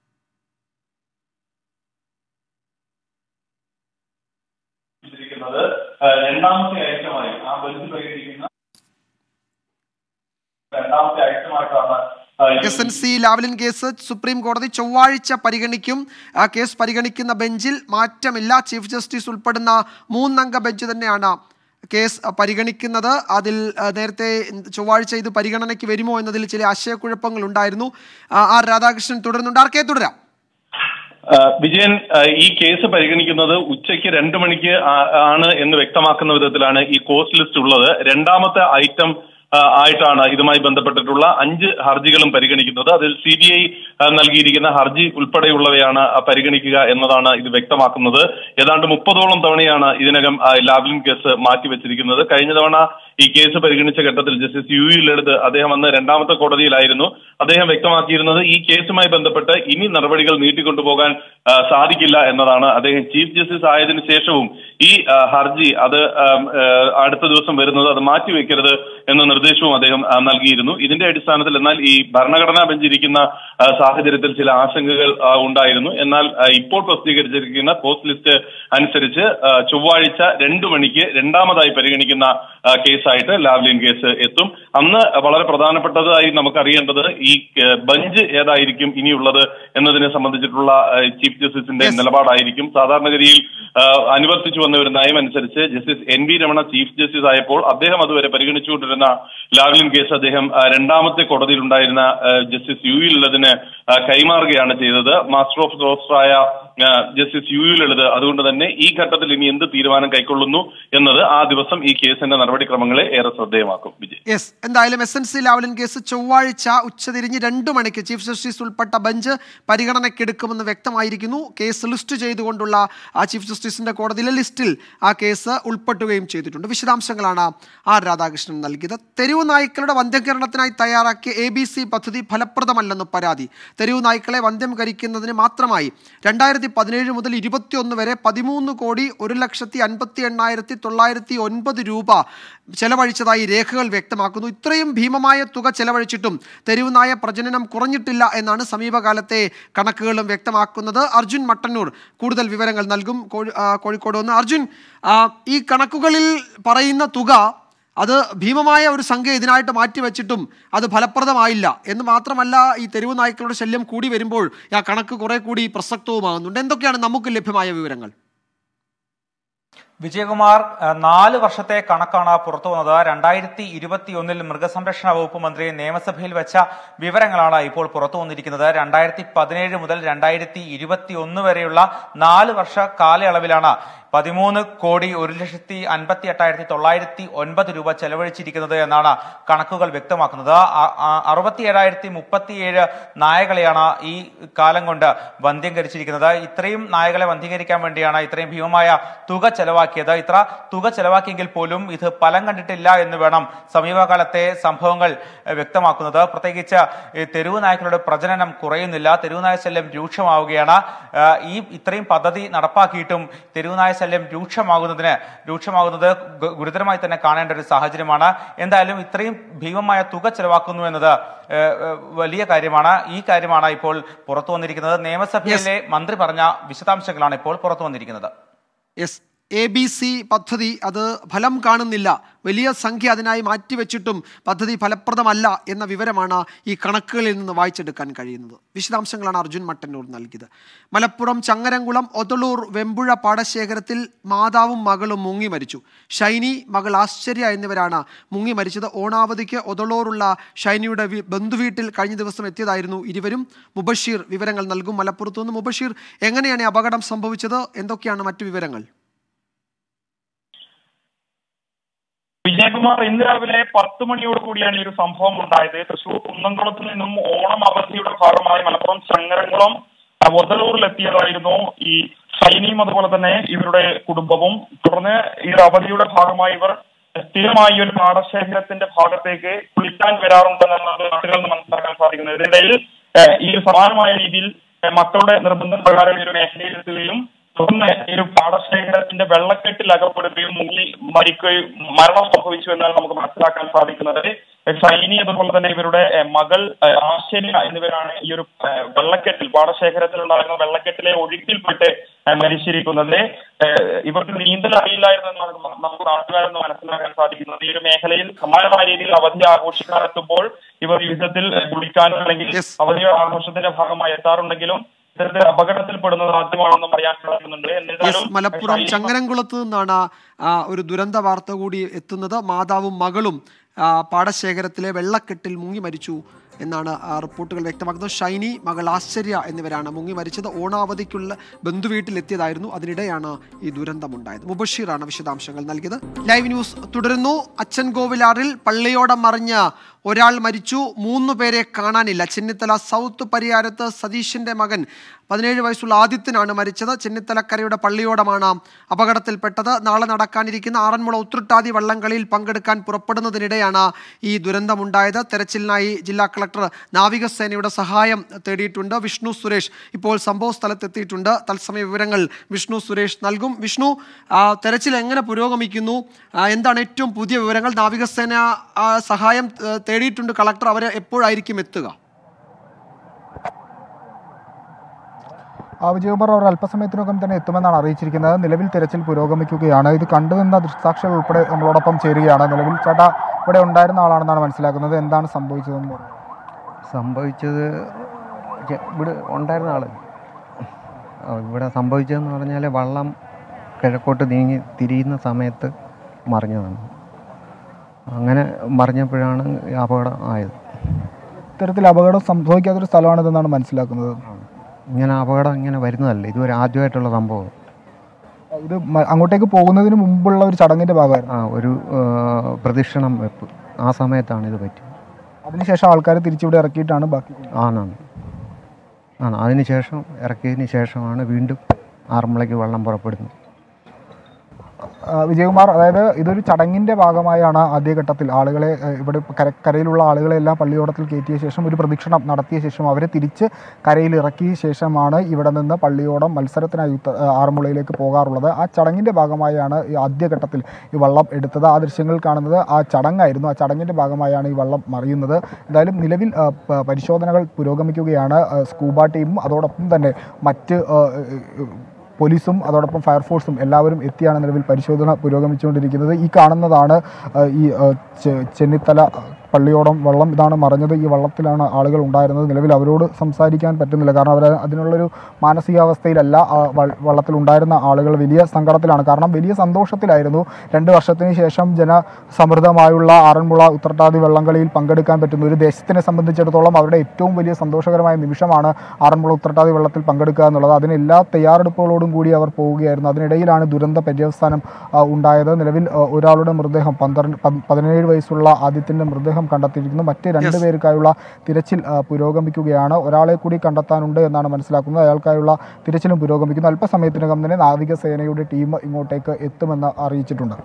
ഇരിക്കുന്നത് രണ്ടാമത്തെ ഐറ്റമായി ആ ബന്ധു പരിഗണിക്കുന്ന രണ്ടാമത്തെ ഐറ്റമായിട്ടാണ് ആ, ഈ S N C Lavalin case supreme കോടതി ചൊവ്വാഴ്ച പരിഗണിക്കും ആ കേസ് പരിഗണിക്കുന്ന ബെഞ്ചിൽ മാറ്റമില്ല ചീഫ് ജസ്റ്റിസ് ഉൾപ്പെടുന്ന മൂന്നംഗ ബെഞ്ച് തന്നെയാണ് കേസ് പരിഗണിക്കുന്നത് അതിൽ ആ, നേരത്തെ ചൊവ്വാഴ്ച ഇത് പരിഗണനയ്ക്ക് വരുമോ എന്നതിൽ ചില ആശയക്കുഴപ്പങ്ങൾ ഉണ്ടായിരുന്നു ആ, ആർ രാധാകൃഷ്ണൻ തുടരുന്നുണ്ട് ആർക്കേ തുടരാം ആ, വിജയൻ ആ, ഈ കേസ് പരിഗണിക്കുന്നത് ഉച്ചയ്ക്ക് രണ്ട് മണിക്ക് ആ- ആണ് എന്ന് വ്യക്തമാക്കുന്ന വിധത്തിലാണ് ഈ കോസ്റ്റ് ലിസ്റ്റ് ഉള്ളത് രണ്ടാമത്തെ ഐറ്റം ആ, ആയിട്ടാണ് ഇതുമായി ബന്ധപ്പെട്ടിട്ടുള്ള അഞ്ച് ഹർജികളും പരിഗണിക്കുന്നത് അതിൽ സി ബി ഐ നൽകിയിരിക്കുന്ന ഹർജി ഉൾപ്പെടെയുള്ളവയാണ് ആ, പരിഗണിക്കുക എന്നതാണ് ഇത് വ്യക്തമാക്കുന്നത് ഏതാണ്ട് മുപ്പതോളം തവണയാണ് ഇതിനകം ആ, ലാവ്ലിൻ കേസ് മാറ്റിവെച്ചിരിക്കുന്നത് കഴിഞ്ഞ തവണ ഈ കേസ് പരിഗണിച്ച ഘട്ടത്തിൽ ജസ്റ്റിസ് യു യു ലളിത് അദ്ദേഹം അന്ന് രണ്ടാമത്തെ കോടതിയിലായിരുന്നു അദ്ദേഹം വ്യക്തമാക്കിയിരുന്നത് ഈ കേസുമായി ബന്ധപ്പെട്ട് ഇനി നടപടികൾ നീട്ടിക്കൊണ്ടുപോകാൻ ആ, സാധിക്കില്ല എന്നതാണ് അദ്ദേഹം ചീഫ് ജസ്റ്റിസ് ആയതിനു ശേഷവും ഈ ആ, ഹർജി അത് ആം, ആ, അടുത്ത ദിവസം വരുന്നത് അത് മാറ്റിവെക്കരുത് എന്ന നിർദ്ദേശവും അദ്ദേഹം ആ, നൽകിയിരുന്നു ഇതിന്റെ അടിസ്ഥാനത്തിൽ എന്നാൽ ഈ ഭരണഘടനാ ബെഞ്ച് ഇരിക്കുന്ന ആ, സാഹചര്യത്തിൽ ചില ആശങ്കകൾ ആ, ഉണ്ടായിരുന്നു എന്നാൽ ആ, ഇപ്പോൾ പ്രസിദ്ധീകരിച്ചിരിക്കുന്ന പോസ്റ്റ് ലിസ്റ്റ് അനുസരിച്ച് ആ, ചൊവ്വാഴ്ച രണ്ടു മണിക്ക് രണ്ടാമതായി പരിഗണിക്കുന്ന ആ, കേസായിട്ട് ലാവ്ലിൻ കേസ് എത്തും അന്ന് വളരെ പ്രധാനപ്പെട്ടതായി നമുക്കറിയേണ്ടത് ഈ ആ, ബെഞ്ച് ഏതായിരിക്കും ഇനിയുള്ളത് എന്നതിനെ സംബന്ധിച്ചിട്ടുള്ള ആ, ചീഫ് ജസ്റ്റിസിന്റെ Yes. നിലപാടായിരിക്കും സാധാരണഗതിയിൽ ആ, അനുവർത്തിച്ചു വന്ന ഒരു നയം അനുസരിച്ച് justice N V Ramana chief justice ആയപ്പോൾ അദ്ദേഹം അതുവരെ പരിഗണിച്ചുകൊണ്ടിരുന്ന ലാവ്ലിൻ കേസ് അദ്ദേഹം ആ, രണ്ടാമത്തെ കോടതിയിൽ ഉണ്ടായിരുന്ന ആ, ജസ്റ്റിസ് യു ലളിതിന് ആ, കൈമാറുകയാണ് ചെയ്തത് മാസ്റ്റർ ഓഫ് റോസ്റ്ററായ ആ, ജസ്റ്റിസ് യു ലളിത് അതുകൊണ്ട് തന്നെ ഈ ഘട്ടത്തിൽ ഇനി എന്ത് തീരുമാനം കൈക്കൊള്ളുന്നു എന്നത് ആ ദിവസം ഈ കേസിന്റെ നടപടിക്രമങ്ങളെ ഏറെ ശ്രദ്ധേയമാക്കും വിജയ് യെസ് എന്തായാലും S N C Lavalin case ചൊവ്വാഴ്ച ഉച്ചതിരിഞ്ഞ് രണ്ട് മണിക്ക് ചീഫ് ജസ്റ്റിസ് ഉൾപ്പെട്ട ബെഞ്ച് പരിഗണനയ്ക്കെടുക്കുമെന്ന് വ്യക്തമായിരിക്കുന്നു കേസ് ലിസ്റ്റ് ചെയ്തുകൊണ്ടുള്ള ആ ചീഫ് ജസ്റ്റിസിന്റെ കോടതിയിലെ ലിസ്റ്റിൽ ആ കേസ് ഉൾപ്പെടുകയും ചെയ്തിട്ടുണ്ട് വിശദാംശങ്ങളാണ് ആർ രാധാകൃഷ്ണൻ നൽകിയത് തെരുവ് നായ്ക്കളുടെ വന്ധ്യംകരണത്തിനായി തയ്യാറാക്കിയ എ ബി സി പദ്ധതി ഫലപ്രദമല്ലെന്ന് പരാതി തെരുവ് നായ്ക്കളെ വന്ധ്യംകരിക്കുന്നതിന് മാത്രമായി രണ്ടായിരത്തി പതിനേഴ് മുതൽ ഇരുപത്തിയൊന്ന് വരെ പതിമൂന്ന് കോടി ഒരു ലക്ഷത്തി അൻപത്തി എണ്ണായിരത്തി തൊള്ളായിരത്തി ഒൻപത് രൂപ ചെലവഴിച്ചതായി രേഖകൾ വ്യക്തമാക്കുന്നു ഇത്രയും ഭീമമായ തുക ചെലവഴിച്ചിട്ടും തെരുവ് നായ പ്രജനനം കുറഞ്ഞിട്ടില്ല എന്നാണ് സമീപകാലത്തെ കണക്കുകളും വ്യക്തമാക്കുന്നത് അർജുൻ മട്ടന്നൂർ കൂടുതൽ വിവരങ്ങൾ നൽകും കോഴി- ആ, കോഴിക്കോട് നിന്ന് അർജുൻ ആ, ഈ കണക്കുകളിൽ പറയുന്ന തുക അത് ഭീമമായ ഒരു സംഖ്യ ഇതിനായിട്ട് മാറ്റിവെച്ചിട്ടും അത് ഫലപ്രദമായില്ല എന്ന് മാത്രമല്ല ഈ തെരുവ് നായ്ക്കളുടെ ശല്യം കൂടി വരുമ്പോൾ ആ കണക്ക് കുറെ കൂടി പ്രസക്തവുമാകുന്നുണ്ട് എന്തൊക്കെയാണ് നമുക്ക് ലഭ്യമായ വിവരങ്ങൾ വിജയകുമാർ ഏഹ്, നാല് വർഷത്തെ കണക്കാണ് പുറത്തു വന്നത് രണ്ടായിരത്തി ഇരുപത്തി ഒന്നിൽ മൃഗസംരക്ഷണ വകുപ്പ് മന്ത്രി നിയമസഭയിൽ വെച്ച വിവരങ്ങളാണ് ഇപ്പോൾ പുറത്തു വന്നിരിക്കുന്നത് രണ്ടായിരത്തി പതിനേഴ് മുതൽ രണ്ടായിരത്തി ഇരുപത്തി ഒന്ന് വരെയുള്ള നാല് വർഷ കാലയളവിലാണ് പതിമൂന്ന് കോടി ഒരു ലക്ഷത്തി അൻപത്തി എട്ടായിരത്തി തൊള്ളായിരത്തി ഒൻപത് രൂപ ചെലവഴിച്ചിരിക്കുന്നത് എന്നാണ് കണക്കുകൾ വ്യക്തമാക്കുന്നത് അ- അ- അറുപത്തി ഏഴായിരത്തി മുപ്പത്തിയേഴ് നായകളെയാണ് ഈ കാലം കൊണ്ട് വന്ധ്യംകരിച്ചിരിക്കുന്നത് ഇത്രയും നായകളെ വന്ധ്യംകരിക്കാൻ വേണ്ടിയാണ് ഇത്രയും ഭീമമായ തുക ചെലവാക്കിയത് ഇത്ര തുക ചെലവാക്കിയെങ്കിൽ പോലും ഇത് ഫലം കണ്ടിട്ടില്ല എന്ന് വേണം സമീപകാലത്തെ സംഭവങ്ങൾ എഹ്, വ്യക്തമാക്കുന്നത് പ്രത്യേകിച്ച് ഈ തെരുവ് നായ്ക്കളുടെ പ്രജനനം കുറയുന്നില്ല തെരുവ് നായ ശല്യം രൂക്ഷമാവുകയാണ് ഏഹ്, ഈ ഇത്രയും പദ്ധതി നടപ്പാക്കിയിട്ടും തെരുവ് നായ ശല്യം രൂക്ഷമാകുന്നതിന് രൂക്ഷമാകുന്നത് ഗു- ഗുരുതരമായി തന്നെ കാണേണ്ട ഒരു സാഹചര്യമാണ് എന്തായാലും ഇത്രയും ഭീമമായ തുക ചെലവാക്കുന്നു എന്നത് ഏഹ്, ഏഹ്, വലിയ കാര്യമാണ് ഈ കാര്യമാണ് ഇപ്പോൾ പുറത്തു വന്നിരിക്കുന്നത് നിയമസഭയിലെ മന്ത്രി പറഞ്ഞ വിശദാംശങ്ങളാണ് ഇപ്പോൾ പുറത്തു വന്നിരിക്കുന്നത് യെസ് എ ബി സി പദ്ധതി അത് ഫലം കാണുന്നില്ല വലിയ സംഖ്യ അതിനായി മാറ്റിവെച്ചിട്ടും പദ്ധതി ഫലപ്രദമല്ല എന്ന വിവരമാണ് ഈ കണക്കുകളിൽ നിന്ന് വായിച്ചെടുക്കാൻ കഴിയുന്നത് വിശദാംശങ്ങളാണ് അർജുൻ മട്ടന്നൂർ നൽകിയത് മലപ്പുറം ചങ്ങരംകുളം ഒതളൂർ വെമ്പുഴ പാടശേഖരത്തിൽ മാതാവും മകളും മുങ്ങി മരിച്ചു ഷൈനി മകൾ ആശ്ചര്യ എന്നിവരാണ് മുങ്ങി മരിച്ചത് ഓണാവധിക്ക് ഒതളൂറുള്ള ഷൈനിയുടെ വി- ബന്ധുവീട്ടിൽ കഴിഞ്ഞ ദിവസം എത്തിയതായിരുന്നു ഇരുവരും മുബഷീർ വിവരങ്ങൾ നൽകും മലപ്പുറത്തു നിന്ന് മുബഷീർ എങ്ങനെയാണ് ഈ അപകടം സംഭവിച്ചത് എന്തൊക്കെയാണ് മറ്റു വിവരങ്ങൾ വിജയകുമാർ ഇന്ന് രാവിലെ പത്ത് മണിയോട് കൂടിയാണ് ഈ ഒരു സംഭവം ഉണ്ടായത് തൃശൂർ കുന്നംകുളത്ത് നിന്നും ഓണം അവധിയുടെ ഭാഗമായി മലപ്പുറം ചങ്ങരംകുളം ആ, ഒതലൂരിലെത്തിയതായിരുന്നു ഈ ഷൈനിയും അതുപോലെ തന്നെ ഇവരുടെ കുടുംബവും തുടർന്ന് ഈ ഒരു അവധിയുടെ ഭാഗമായി ഇവർ സ്ഥിരമായി ഈ ഒരു പാടശേഖരത്തിന്റെ ഭാഗത്തേക്ക് കുളിക്കാൻ വരാറുണ്ടെന്നാണ് നാട്ടുകളിൽ നിന്ന് മനസ്സിലാക്കാൻ സാധിക്കുന്നത് ഇതിനിടയിൽ ഏഹ്, ഈ ഒരു സമാനമായ രീതിയിൽ ഏഹ്, മക്കളുടെ നിർബന്ധ പ്രകാരം ഈ ഒരു മേഖലയിലെത്തുകയും തുടർന്ന് ഈ ഒരു പാടശേഖരത്തിന്റെ വെള്ളക്കെട്ടിൽ അകപ്പെടുകയും മുങ്ങി മരിക്കുകയും മരണം സംഭവിച്ചു എന്നാണ് നമുക്ക് മനസ്സിലാക്കാൻ സാധിക്കുന്നത് ഷൈനി അതുപോലെ തന്നെ ഇവരുടെ ഏഹ്, മകൾ ഏഹ്, ആശ്ചര്യ എന്നിവരാണ് ഈ ഒരു ഏഹ്, വെള്ളക്കെട്ടിൽ പാടശേഖരത്തിൽ ഉണ്ടായിരുന്ന വെള്ളക്കെട്ടിലെ ഒഴുക്കിൽപ്പെട്ട് ഏഹ്, മരിച്ചിരിക്കുന്നത് ഏഹ്, ഇവർക്ക് നീന്തൽ അറിയില്ലായിരുന്നു എന്നാണ് നമുക്ക് നമുക്ക് നാട്ടുകാരെന്ന് മനസ്സിലാക്കാൻ സാധിക്കുന്നത് ഈ ഒരു മേഖലയിൽ സമാനമായ രീതിയിൽ അവധി ആഘോഷിക്കാനെത്തുമ്പോൾ ഇവർ ഈ വിധത്തിൽ ഏഹ്, കുളിക്കാനോ അല്ലെങ്കിൽ Yes. അവധി ആഘോഷത്തിന്റെ ഭാഗമായി എത്താറുണ്ടെങ്കിലും ഇത്തരത്തിൽ അപകടത്തിൽപ്പെടുന്നത് ആദ്യമാണെന്നും അറിയാൻ സാധിക്കുന്നുണ്ട് യെസ് എന്നിരുന്നാലും മലപ്പുറം ഷൈനി ചങ്ങരംകുളത്ത് നിന്നാണ് ആ, ഒരു ദുരന്ത വാർത്ത കൂടി എത്തുന്നത് മാതാവും മകളും ആ, പാടശേഖരത്തിലെ വെള്ളക്കെട്ടിൽ മുങ്ങി മരിച്ചു എന്നാണ് ആ, റിപ്പോർട്ടുകൾ വ്യക്തമാക്കുന്നത് ഷൈനി മകൾ ആശ്ചര്യ എന്നിവരാണ് മുങ്ങി മരിച്ചത് ഓണാവധിക്കുള്ള ബന്ധുവീട്ടിലെത്തിയതായിരുന്നു അതിനിടെയാണ് ഈ ദുരന്തമുണ്ടായത് മുബഷീറാണ് വിശദാംശങ്ങൾ നൽകിയത് ലൈവ് ന്യൂസ് തുടരുന്നു അച്ഛൻ കോവിലാറിൽ പള്ളിയോടം മറിഞ്ഞ് ഒരാൾ മരിച്ചു മൂന്ന് പേരെ കാണാനില്ല ചെന്നിത്തല സൗത്ത് പരിയാരത്ത് സതീഷിന്റെ മകൻ പതിനേഴ് വയസ്സുള്ള ആദിത്യനാണ് മരിച്ചത് ചെന്നിത്തലക്കരയുടെ പള്ളിയോടമാണ് അപകടത്തിൽപ്പെട്ടത് നാളെ നടക്കാനിരിക്കുന്ന ആറന്മുള ഉത്രട്ടാതി വള്ളംകളിയിൽ പങ്കെടുക്കാൻ പുറപ്പെടുന്നതിനിടെയാണ് ഈ ദുരന്തമുണ്ടായത് തെരച്ചിലിനായി ജില്ലാ കളക്ടർ നാവികസേനയുടെ സഹായം തേടിയിട്ടുണ്ട് വിഷ്ണു സുരേഷ് ഇപ്പോൾ സംഭവ സ്ഥലത്തെത്തിയിട്ടുണ്ട് തത്സമയ വിവരങ്ങൾ വിഷ്ണു സുരേഷ് നൽകും വിഷ്ണു ആ, തെരച്ചിൽ എങ്ങനെ പുരോഗമിക്കുന്നു ആ, എന്താണ് ഏറ്റവും പുതിയ വിവരങ്ങൾ നാവികസേന ആ, സഹായം ഏ, തേടിയിട്ടുണ്ട് കളക്ടർ അവരെ എപ്പോഴായിരിക്കും എത്തുക ആ വിജയകുമാർ അവർ അല്പസമയത്തിനകം തന്നെ എത്തുമെന്നാണ് അറിയിച്ചിരിക്കുന്നത് നിലവിൽ തിരച്ചിൽ പുരോഗമിക്കുകയാണ് ഇത് കണ്ടുനിന്ന ദൃക്സാക്ഷികൾ ഉൾപ്പെടെ നമ്മളോടൊപ്പം ചേരുകയാണ് നിലവിൽ ചേട്ടാ ഇവിടെ ഉണ്ടായിരുന്ന ആളാണെന്നാണ് മനസ്സിലാക്കുന്നത് എന്താണ് സംഭവിച്ചതെന്ന് പറഞ്ഞു സംഭവിച്ചത് ചെ- ഇവിടെ ഉണ്ടായിരുന്ന ആള് ആ, ഇവിടെ സംഭവിച്ചതെന്ന് പറഞ്ഞാൽ വള്ളം കിഴക്കോട്ട് നീങ്ങി തിരിയുന്ന സമയത്ത് മറിഞ്ഞതാണ് അങ്ങനെ മറിഞ്ഞപ്പോഴാണ് ഈ അപകടം ആയത് ഇത്തരത്തിൽ അപകടം സംഭവിക്കാത്തൊരു സ്ഥലമാണിതെന്നാണ് മനസ്സിലാക്കുന്നത് ഇങ്ങനെ അപകടം ഇങ്ങനെ വരുന്നതല്ല ഇതുവരെ ആദ്യമായിട്ടുള്ള സംഭവം ഇത് മ- അങ്ങോട്ടേക്ക് പോകുന്നതിന് മുമ്പുള്ള ഒരു ചടങ്ങിന്റെ ഭാഗമായിരുന്നു ആ ഒരു ആ, പ്രദക്ഷിണം വെപ്പ് ആ സമയത്താണ് ഇത് പറ്റിയത് അതിനുശേഷം ആൾക്കാരെ തിരിച്ചിവിടെ ഇറക്കിയിട്ടാണ് ബാക്കി ആണാണ് ആണ് അതിന് ശേഷം ഇറക്കിയതിന് ശേഷമാണ് വീണ്ടും ആറന്മുളയ്ക്ക് വെള്ളം പുറപ്പെടുന്നത് ആ, വിജയകുമാർ അതായത് ഇതൊരു ചടങ്ങിന്റെ ഭാഗമായാണ് ആദ്യഘട്ടത്തിൽ ആളുകളെ ഏഹ്, ഇവിടെ കര കരയിലുള്ള ആളുകളെല്ലാം പള്ളിയോടത്തിൽ കയറ്റിയ ശേഷം ഒരു പ്രദക്ഷിണം നടത്തിയ ശേഷം അവരെ തിരിച്ച് കരയിൽ ഇറക്കിയ ശേഷമാണ് ഇവിടെ നിന്ന് പള്ളിയോടം മത്സരത്തിനായി ഉത്ത- ഏഹ്, ആറന്മുളയിലേക്ക് പോകാറുള്ളത് ആ ചടങ്ങിന്റെ ഭാഗമായാണ് ഈ ആദ്യഘട്ടത്തിൽ ഈ വള്ളം എടുത്തത് ആ ദൃശ്യങ്ങൾ കാണുന്നത് ആ ചടങ്ങായിരുന്നു ആ ചടങ്ങിന്റെ ഭാഗമായാണ് ഈ വള്ളം മറിയുന്നത് എന്തായാലും നിലവിൽ ആ, പ- പരിശോധനകൾ പുരോഗമിക്കുകയാണ് ആ, സ്കൂബ ടീമും അതോടൊപ്പം തന്നെ മറ്റ് ആ, ഏഹ്, പോലീസും അതോടൊപ്പം ഫയർഫോഴ്സും എല്ലാവരും എത്തിയാണ് നിലവിൽ പരിശോധന പുരോഗമിച്ചുകൊണ്ടിരിക്കുന്നത് ഈ കാണുന്നതാണ് ആ, ഈ ആ, ചെ- ചെന്നിത്തല പള്ളിയോടം വള്ളം ഇതാണ് മറിഞ്ഞത് ഈ വള്ളത്തിലാണ് ആളുകൾ ഉണ്ടായിരുന്നത് നിലവിൽ അവരോട് സംസാരിക്കാൻ പറ്റുന്നില്ല കാരണം അവർ അതിനുള്ളൊരു മാനസികാവസ്ഥയിലല്ല ആ വ- വള്ളത്തിൽ ഉണ്ടായിരുന്ന ആളുകൾ വലിയ സങ്കടത്തിലാണ് കാരണം വലിയ സന്തോഷത്തിലായിരുന്നു രണ്ട് വർഷത്തിന് ശേഷം ജനസമൃദ്ധമായുള്ള ആറന്മുള ഉത്രട്ടാതി വള്ളംകളിയിൽ പങ്കെടുക്കാൻ പറ്റുന്ന ഒരു ദേശത്തിനെ സംബന്ധിച്ചിടത്തോളം അവരുടെ ഏറ്റവും വലിയ സന്തോഷകരമായ നിമിഷമാണ് ആറന്മുള ഉത്രട്ടാതി വെള്ളത്തിൽ പങ്കെടുക്കുക എന്നുള്ളത് അതിന് എല്ലാ തയ്യാറെടുപ്പുകളോടും കൂടി അവർ പോവുകയായിരുന്നു അതിനിടയിലാണ് ദുരന്ത പര്യവസാനം ആ, ഉണ്ടായത് നിലവിൽ ആ, ഒരാളുടെ മൃതദേഹം പന്ത്രണ്ട് പ- പതിനേഴ് വയസ്സുള്ള ആദിത്യന്റെ മൃതദേഹം കണ്ടെത്തിയിരിക്കുന്നു മറ്റ് രണ്ട് പേർക്കായുള്ള തിരച്ചിൽ ആ, പുരോഗമിക്കുകയാണ് ഒരാളെ കൂടി കണ്ടെത്താനുണ്ട് എന്നാണ് മനസ്സിലാക്കുന്നത് അയാൾക്കായുള്ള തിരച്ചിലും പുരോഗമിക്കുന്നു അല്പസമയത്തിനകം തന്നെ നാവികസേനയുടെ ടീം ഇങ്ങോട്ടേക്ക് എത്തുമെന്ന് അറിയിച്ചിട്ടുണ്ട്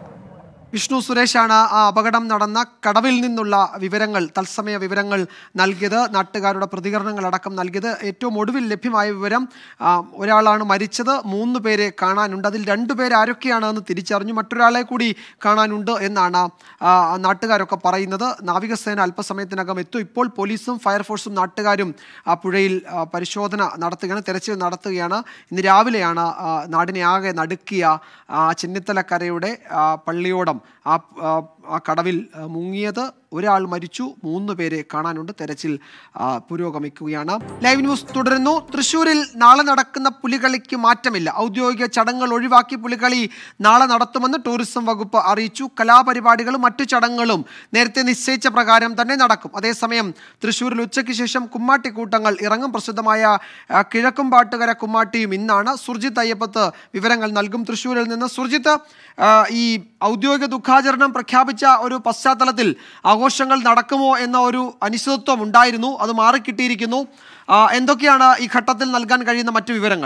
വിഷ്ണു സുരേഷാണ് ആ അപകടം നടന്ന കടവിൽ നിന്നുള്ള വിവരങ്ങൾ തത്സമയ വിവരങ്ങൾ നൽകിയത് നാട്ടുകാരുടെ പ്രതികരണങ്ങൾ അടക്കം നൽകിയത് ഏറ്റവും ഒടുവിൽ ലഭ്യമായ വിവരം ആ, ഒരാളാണ് മരിച്ചത് മൂന്ന് പേരെ കാണാനുണ്ട് അതിൽ രണ്ടുപേർ ആരൊക്കെയാണ് എന്ന് തിരിച്ചറിഞ്ഞു മറ്റൊരാളെ കൂടി കാണാനുണ്ട് എന്നാണ് ആ, നാട്ടുകാരൊക്കെ പറയുന്നത് നാവികസേന അല്പസമയത്തിനകം എത്തും ഇപ്പോൾ പോലീസും ഫയർഫോഴ്സും നാട്ടുകാരും ആ പുഴയിൽ ആ, പരിശോധന നടത്തുകയാണ് തെരച്ചിൽ നടത്തുകയാണ് ഇന്ന് രാവിലെയാണ് ആ, നാടിനെ ആകെ നടുക്കിയ ആ, ചെന്നിത്തലക്കരയുടെ ആ, പള്ളിയോടം ആ ആ, ആ കടവിൽ ആ, മുങ്ങിയത് ഒരാൾ മരിച്ചു മൂന്ന് പേരെ കാണാനുണ്ട് തെരച്ചിൽ ആ, പുരോഗമിക്കുകയാണ് ലൈവ് ന്യൂസ് തുടരുന്നു തൃശൂരിൽ നാളെ നടക്കുന്ന പുലികളിക്ക് മാറ്റമില്ല ഔദ്യോഗിക ചടങ്ങുകൾ ഒഴിവാക്കി പുലികളി നാളെ നടത്തുമെന്ന് ടൂറിസം വകുപ്പ് അറിയിച്ചു കലാപരിപാടികളും മറ്റു ചടങ്ങുകളും നേരത്തെ നിശ്ചയിച്ച പ്രകാരം തന്നെ നടക്കും അതേസമയം തൃശൂരിൽ ഉച്ചയ്ക്ക് ശേഷം കുമ്മാട്ടിക്കൂട്ടങ്ങൾ ഇറങ്ങും പ്രസിദ്ധമായ ആ, കിഴക്കുംപാട്ടുകര കുമ്മാട്ടിയും ഇന്നാണ് സുർജിത്ത് അയ്യപ്പത്ത് വിവരങ്ങൾ നൽകും തൃശൂരിൽ നിന്ന് സുർജിത്ത് ആ, ഈ ഔദ്യോഗിക ദുഃഖാചരണം പ്രഖ്യാപിച്ച ഒരു പശ്ചാത്തലത്തിൽ ആഘോഷങ്ങൾ നടക്കുമോ എന്ന ഒരു അനിശ്ചിതത്വം ഉണ്ടായിരുന്നു അത് മാറിക്കിട്ടിയിരിക്കുന്നു ആ, എന്തൊക്കെയാണ് ഈ ഘട്ടത്തിൽ നൽകാൻ കഴിയുന്ന മറ്റു വിവരങ്ങൾ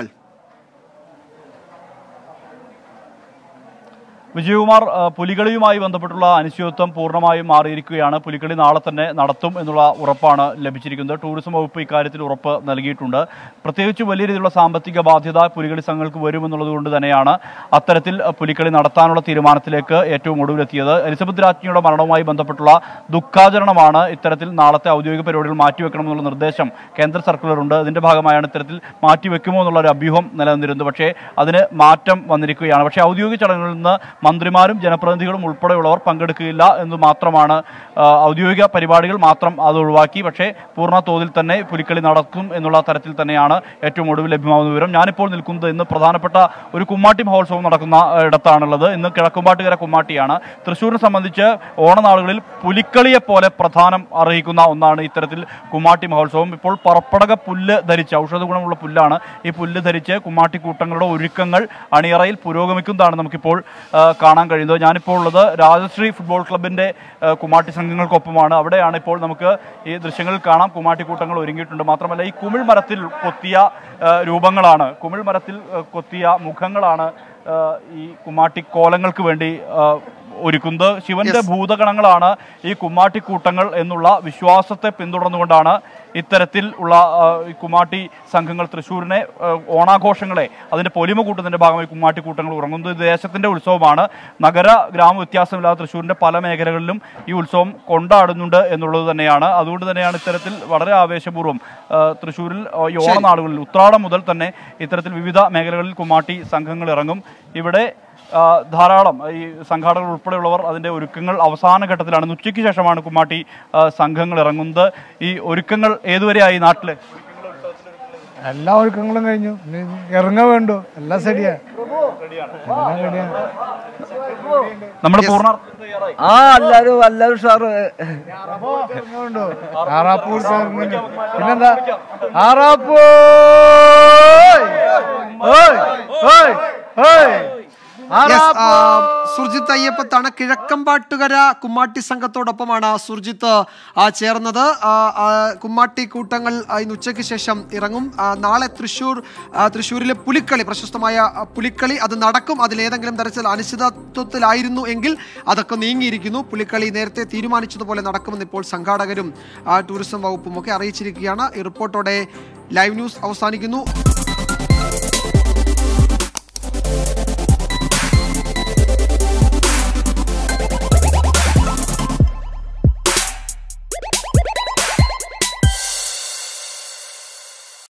വിജയകുമാർ ആ, പുലികളിയുമായി ബന്ധപ്പെട്ടുള്ള അനിശ്ചിതത്വം പൂർണ്ണമായും മാറിയിരിക്കുകയാണ് പുലികളി നാളെ തന്നെ നടത്തും എന്നുള്ള ഉറപ്പാണ് ലഭിച്ചിരിക്കുന്നത് ടൂറിസം വകുപ്പ് ഇക്കാര്യത്തിൽ ഉറപ്പ് നൽകിയിട്ടുണ്ട് പ്രത്യേകിച്ച് വലിയ രീതിയിലുള്ള സാമ്പത്തിക ബാധ്യത പുലികളി സംഘങ്ങൾക്ക് വരുമെന്നുള്ളത് കൊണ്ട് തന്നെയാണ് അത്തരത്തിൽ ആ, പുലികളി നടത്താനുള്ള തീരുമാനത്തിലേക്ക് ഏറ്റവും ഒടുവിലെത്തിയത് എലിസബത്ത് രാജ്ഞിയുടെ മരണവുമായി ബന്ധപ്പെട്ടുള്ള ദുഃഖാചരണമാണ് ഇത്തരത്തിൽ നാളത്തെ ഔദ്യോഗിക പരിപാടികൾ മാറ്റിവെക്കണമെന്നുള്ള നിർദ്ദേശം കേന്ദ്ര സർക്കുലറുണ്ട് ഇതിന്റെ ഭാഗമായാണ് ഇത്തരത്തിൽ മാറ്റിവെക്കുമോ എന്നുള്ള ഒരു അഭ്യൂഹം നിലനിന്നിരുന്നത് പക്ഷേ അതിന് മാറ്റം വന്നിരിക്കുകയാണ് പക്ഷേ ഔദ്യോഗിക ചടങ്ങുകളിൽ നിന്ന് മന്ത്രിമാരും ജനപ്രതിനിധികളും ഉൾപ്പെടെയുള്ളവർ പങ്കെടുക്കുകയില്ല എന്ന് മാത്രമാണ് ആ, ഔദ്യോഗിക പരിപാടികൾ മാത്രം അത് ഒഴിവാക്കി പക്ഷേ പൂർണ്ണ തോതിൽ തന്നെ പുലിക്കളി നടക്കും എന്നുള്ള തരത്തിൽ തന്നെയാണ് ഏറ്റവും ഒടുവിൽ ലഭ്യമാകുന്ന വിവരം ഞാനിപ്പോൾ നിൽക്കുന്നത് ഇന്ന് പ്രധാനപ്പെട്ട ഒരു കുമ്മാട്ടി മഹോത്സവം നടക്കുന്ന ആ, ഇടത്താണുള്ളത് ഇന്ന് കിഴക്കുമ്പാട്ടുകര കുമ്മാട്ടിയാണ് തൃശ്ശൂരിനെ സംബന്ധിച്ച് ഓണനാളുകളിൽ പുലിക്കളിയെ പോലെ പ്രധാനം അറിയിക്കുന്ന ഒന്നാണ് ഇത്തരത്തിൽ കുമ്മാട്ടി മഹോത്സവം ഇപ്പോൾ പറപ്പടക പുല്ല് ധരിച്ച് ഔഷധ ഗുണമുള്ള പുല്ലാണ് ഈ പുല്ല് ധരിച്ച് കുമ്മാട്ടി കൂട്ടങ്ങളുടെ ഒരുക്കങ്ങൾ അണിയറയിൽ പുരോഗമിക്കുന്നതാണ് നമുക്കിപ്പോൾ ആ, കാണാൻ കഴിയുന്നത് ഞാനിപ്പോൾ ഉള്ളത് രാജശ്രീ ഫുട്ബോൾ ക്ലബിന്റെ ആ, കുമ്മാട്ടി സംഘങ്ങൾക്കൊപ്പമാണ് അവിടെയാണ് ഇപ്പോൾ നമുക്ക് ഈ ദൃശ്യങ്ങളിൽ കാണാം കുമ്മാട്ടി കൂട്ടങ്ങൾ ഒരുങ്ങിയിട്ടുണ്ട് മാത്രമല്ല ഈ കുമിൾ മരത്തിൽ കൊത്തിയ ആ, രൂപങ്ങളാണ് കുമിൾ മരത്തിൽ ആ, കൊത്തിയ മുഖങ്ങളാണ് ആ, ഈ കുമ്മാട്ടി കോലങ്ങൾക്ക് വേണ്ടി ആ, ഒരുക്കുന്നത് ശിവന്റെ ഭൂതഗണങ്ങളാണ് ഈ കുമ്മാട്ടിക്കൂട്ടങ്ങൾ എന്നുള്ള വിശ്വാസത്തെ പിന്തുടർന്നുകൊണ്ടാണ് ഇത്തരത്തിൽ ഉള്ള ആ, ഈ കുമ്മാട്ടി സംഘങ്ങൾ തൃശ്ശൂരിനെ ആ, ഓണാഘോഷങ്ങളെ അതിന്റെ പൊലിമ കൂട്ടുന്നതിന്റെ ഭാഗമായി കുമ്മാട്ടിക്കൂട്ടങ്ങൾ ഉറങ്ങുന്നത് ഇത് ദേശത്തിന്റെ ഉത്സവമാണ് നഗര ഗ്രാമ വ്യത്യാസമില്ലാതെ തൃശ്ശൂരിന്റെ പല മേഖലകളിലും ഈ ഉത്സവം കൊണ്ടാടുന്നുണ്ട് എന്നുള്ളത് തന്നെയാണ് അതുകൊണ്ട് തന്നെയാണ് ഇത്തരത്തിൽ വളരെ ആവേശപൂർവ്വം ആ, തൃശ്ശൂരിൽ ആ, ഈ ഓണനാളുകളിൽ ഉത്രാടം മുതൽ തന്നെ ഇത്തരത്തിൽ വിവിധ മേഖലകളിൽ കുമ്മാട്ടി സംഘങ്ങൾ ഇറങ്ങും ഇവിടെ ആ, ധാരാളം ഈ സംഘാടകർ ഉൾപ്പെടെയുള്ളവർ അതിന്റെ ഒരുക്കങ്ങൾ അവസാന ഘട്ടത്തിലാണ് ഇന്ന് ഉച്ചയ്ക്ക് ശേഷമാണ് കുമ്മാട്ടി ആ, സംഘങ്ങൾ ഇറങ്ങുന്നത് ഈ ഒരുക്കങ്ങൾ ഏതുവരെയായി നാട്ടില് എല്ലാ ഒരുക്കങ്ങളും കഴിഞ്ഞു ഇനി ഇറങ്ങ വേണ്ടു എല്ലാം ശരിയാ എല്ലാം റെഡിയാണ് നമ്മുടെ പൂർണ്ണ ആ എല്ലാരും എല്ലാരും സാറ് ഇറങ്ങുന്നുണ്ടോ? ആറാപ്പൂർ ചേർന്ന് പിന്നെന്താ ആറാപ്പൂ ഓയ് ഓയ് ഓയ് Yes, ആ, സുർജിത്ത് അയ്യപ്പത്താണ് കിഴക്കമ്പാട്ടുകര കുമ്മാട്ടി സംഘത്തോടൊപ്പമാണ് സുർജിത്ത് ആ, ചേർന്നത് ആ, ആ, കുമ്മാട്ടി കൂട്ടങ്ങൾ ആ, ഇന്ന് ഉച്ചയ്ക്ക് ശേഷം ഇറങ്ങും ആ, നാളെ തൃശ്ശൂർ ആ, തൃശ്ശൂരിലെ പുലിക്കളി പ്രശസ്തമായ ആ, പുലിക്കളി അത് നടക്കും അതിലേതെങ്കിലും തരത്തിൽ അനിശ്ചിതത്വത്തിലായിരുന്നു എങ്കിൽ അതൊക്കെ നീങ്ങിയിരിക്കുന്നു പുലിക്കളി നേരത്തെ തീരുമാനിച്ചതുപോലെ നടക്കുമെന്ന് ഇപ്പോൾ സംഘാടകരും ആ, ടൂറിസം വകുപ്പും ഒക്കെ അറിയിച്ചിരിക്കുകയാണ് ഈ റിപ്പോർട്ടോടെ ലൈവ് ന്യൂസ് അവസാനിക്കുന്നു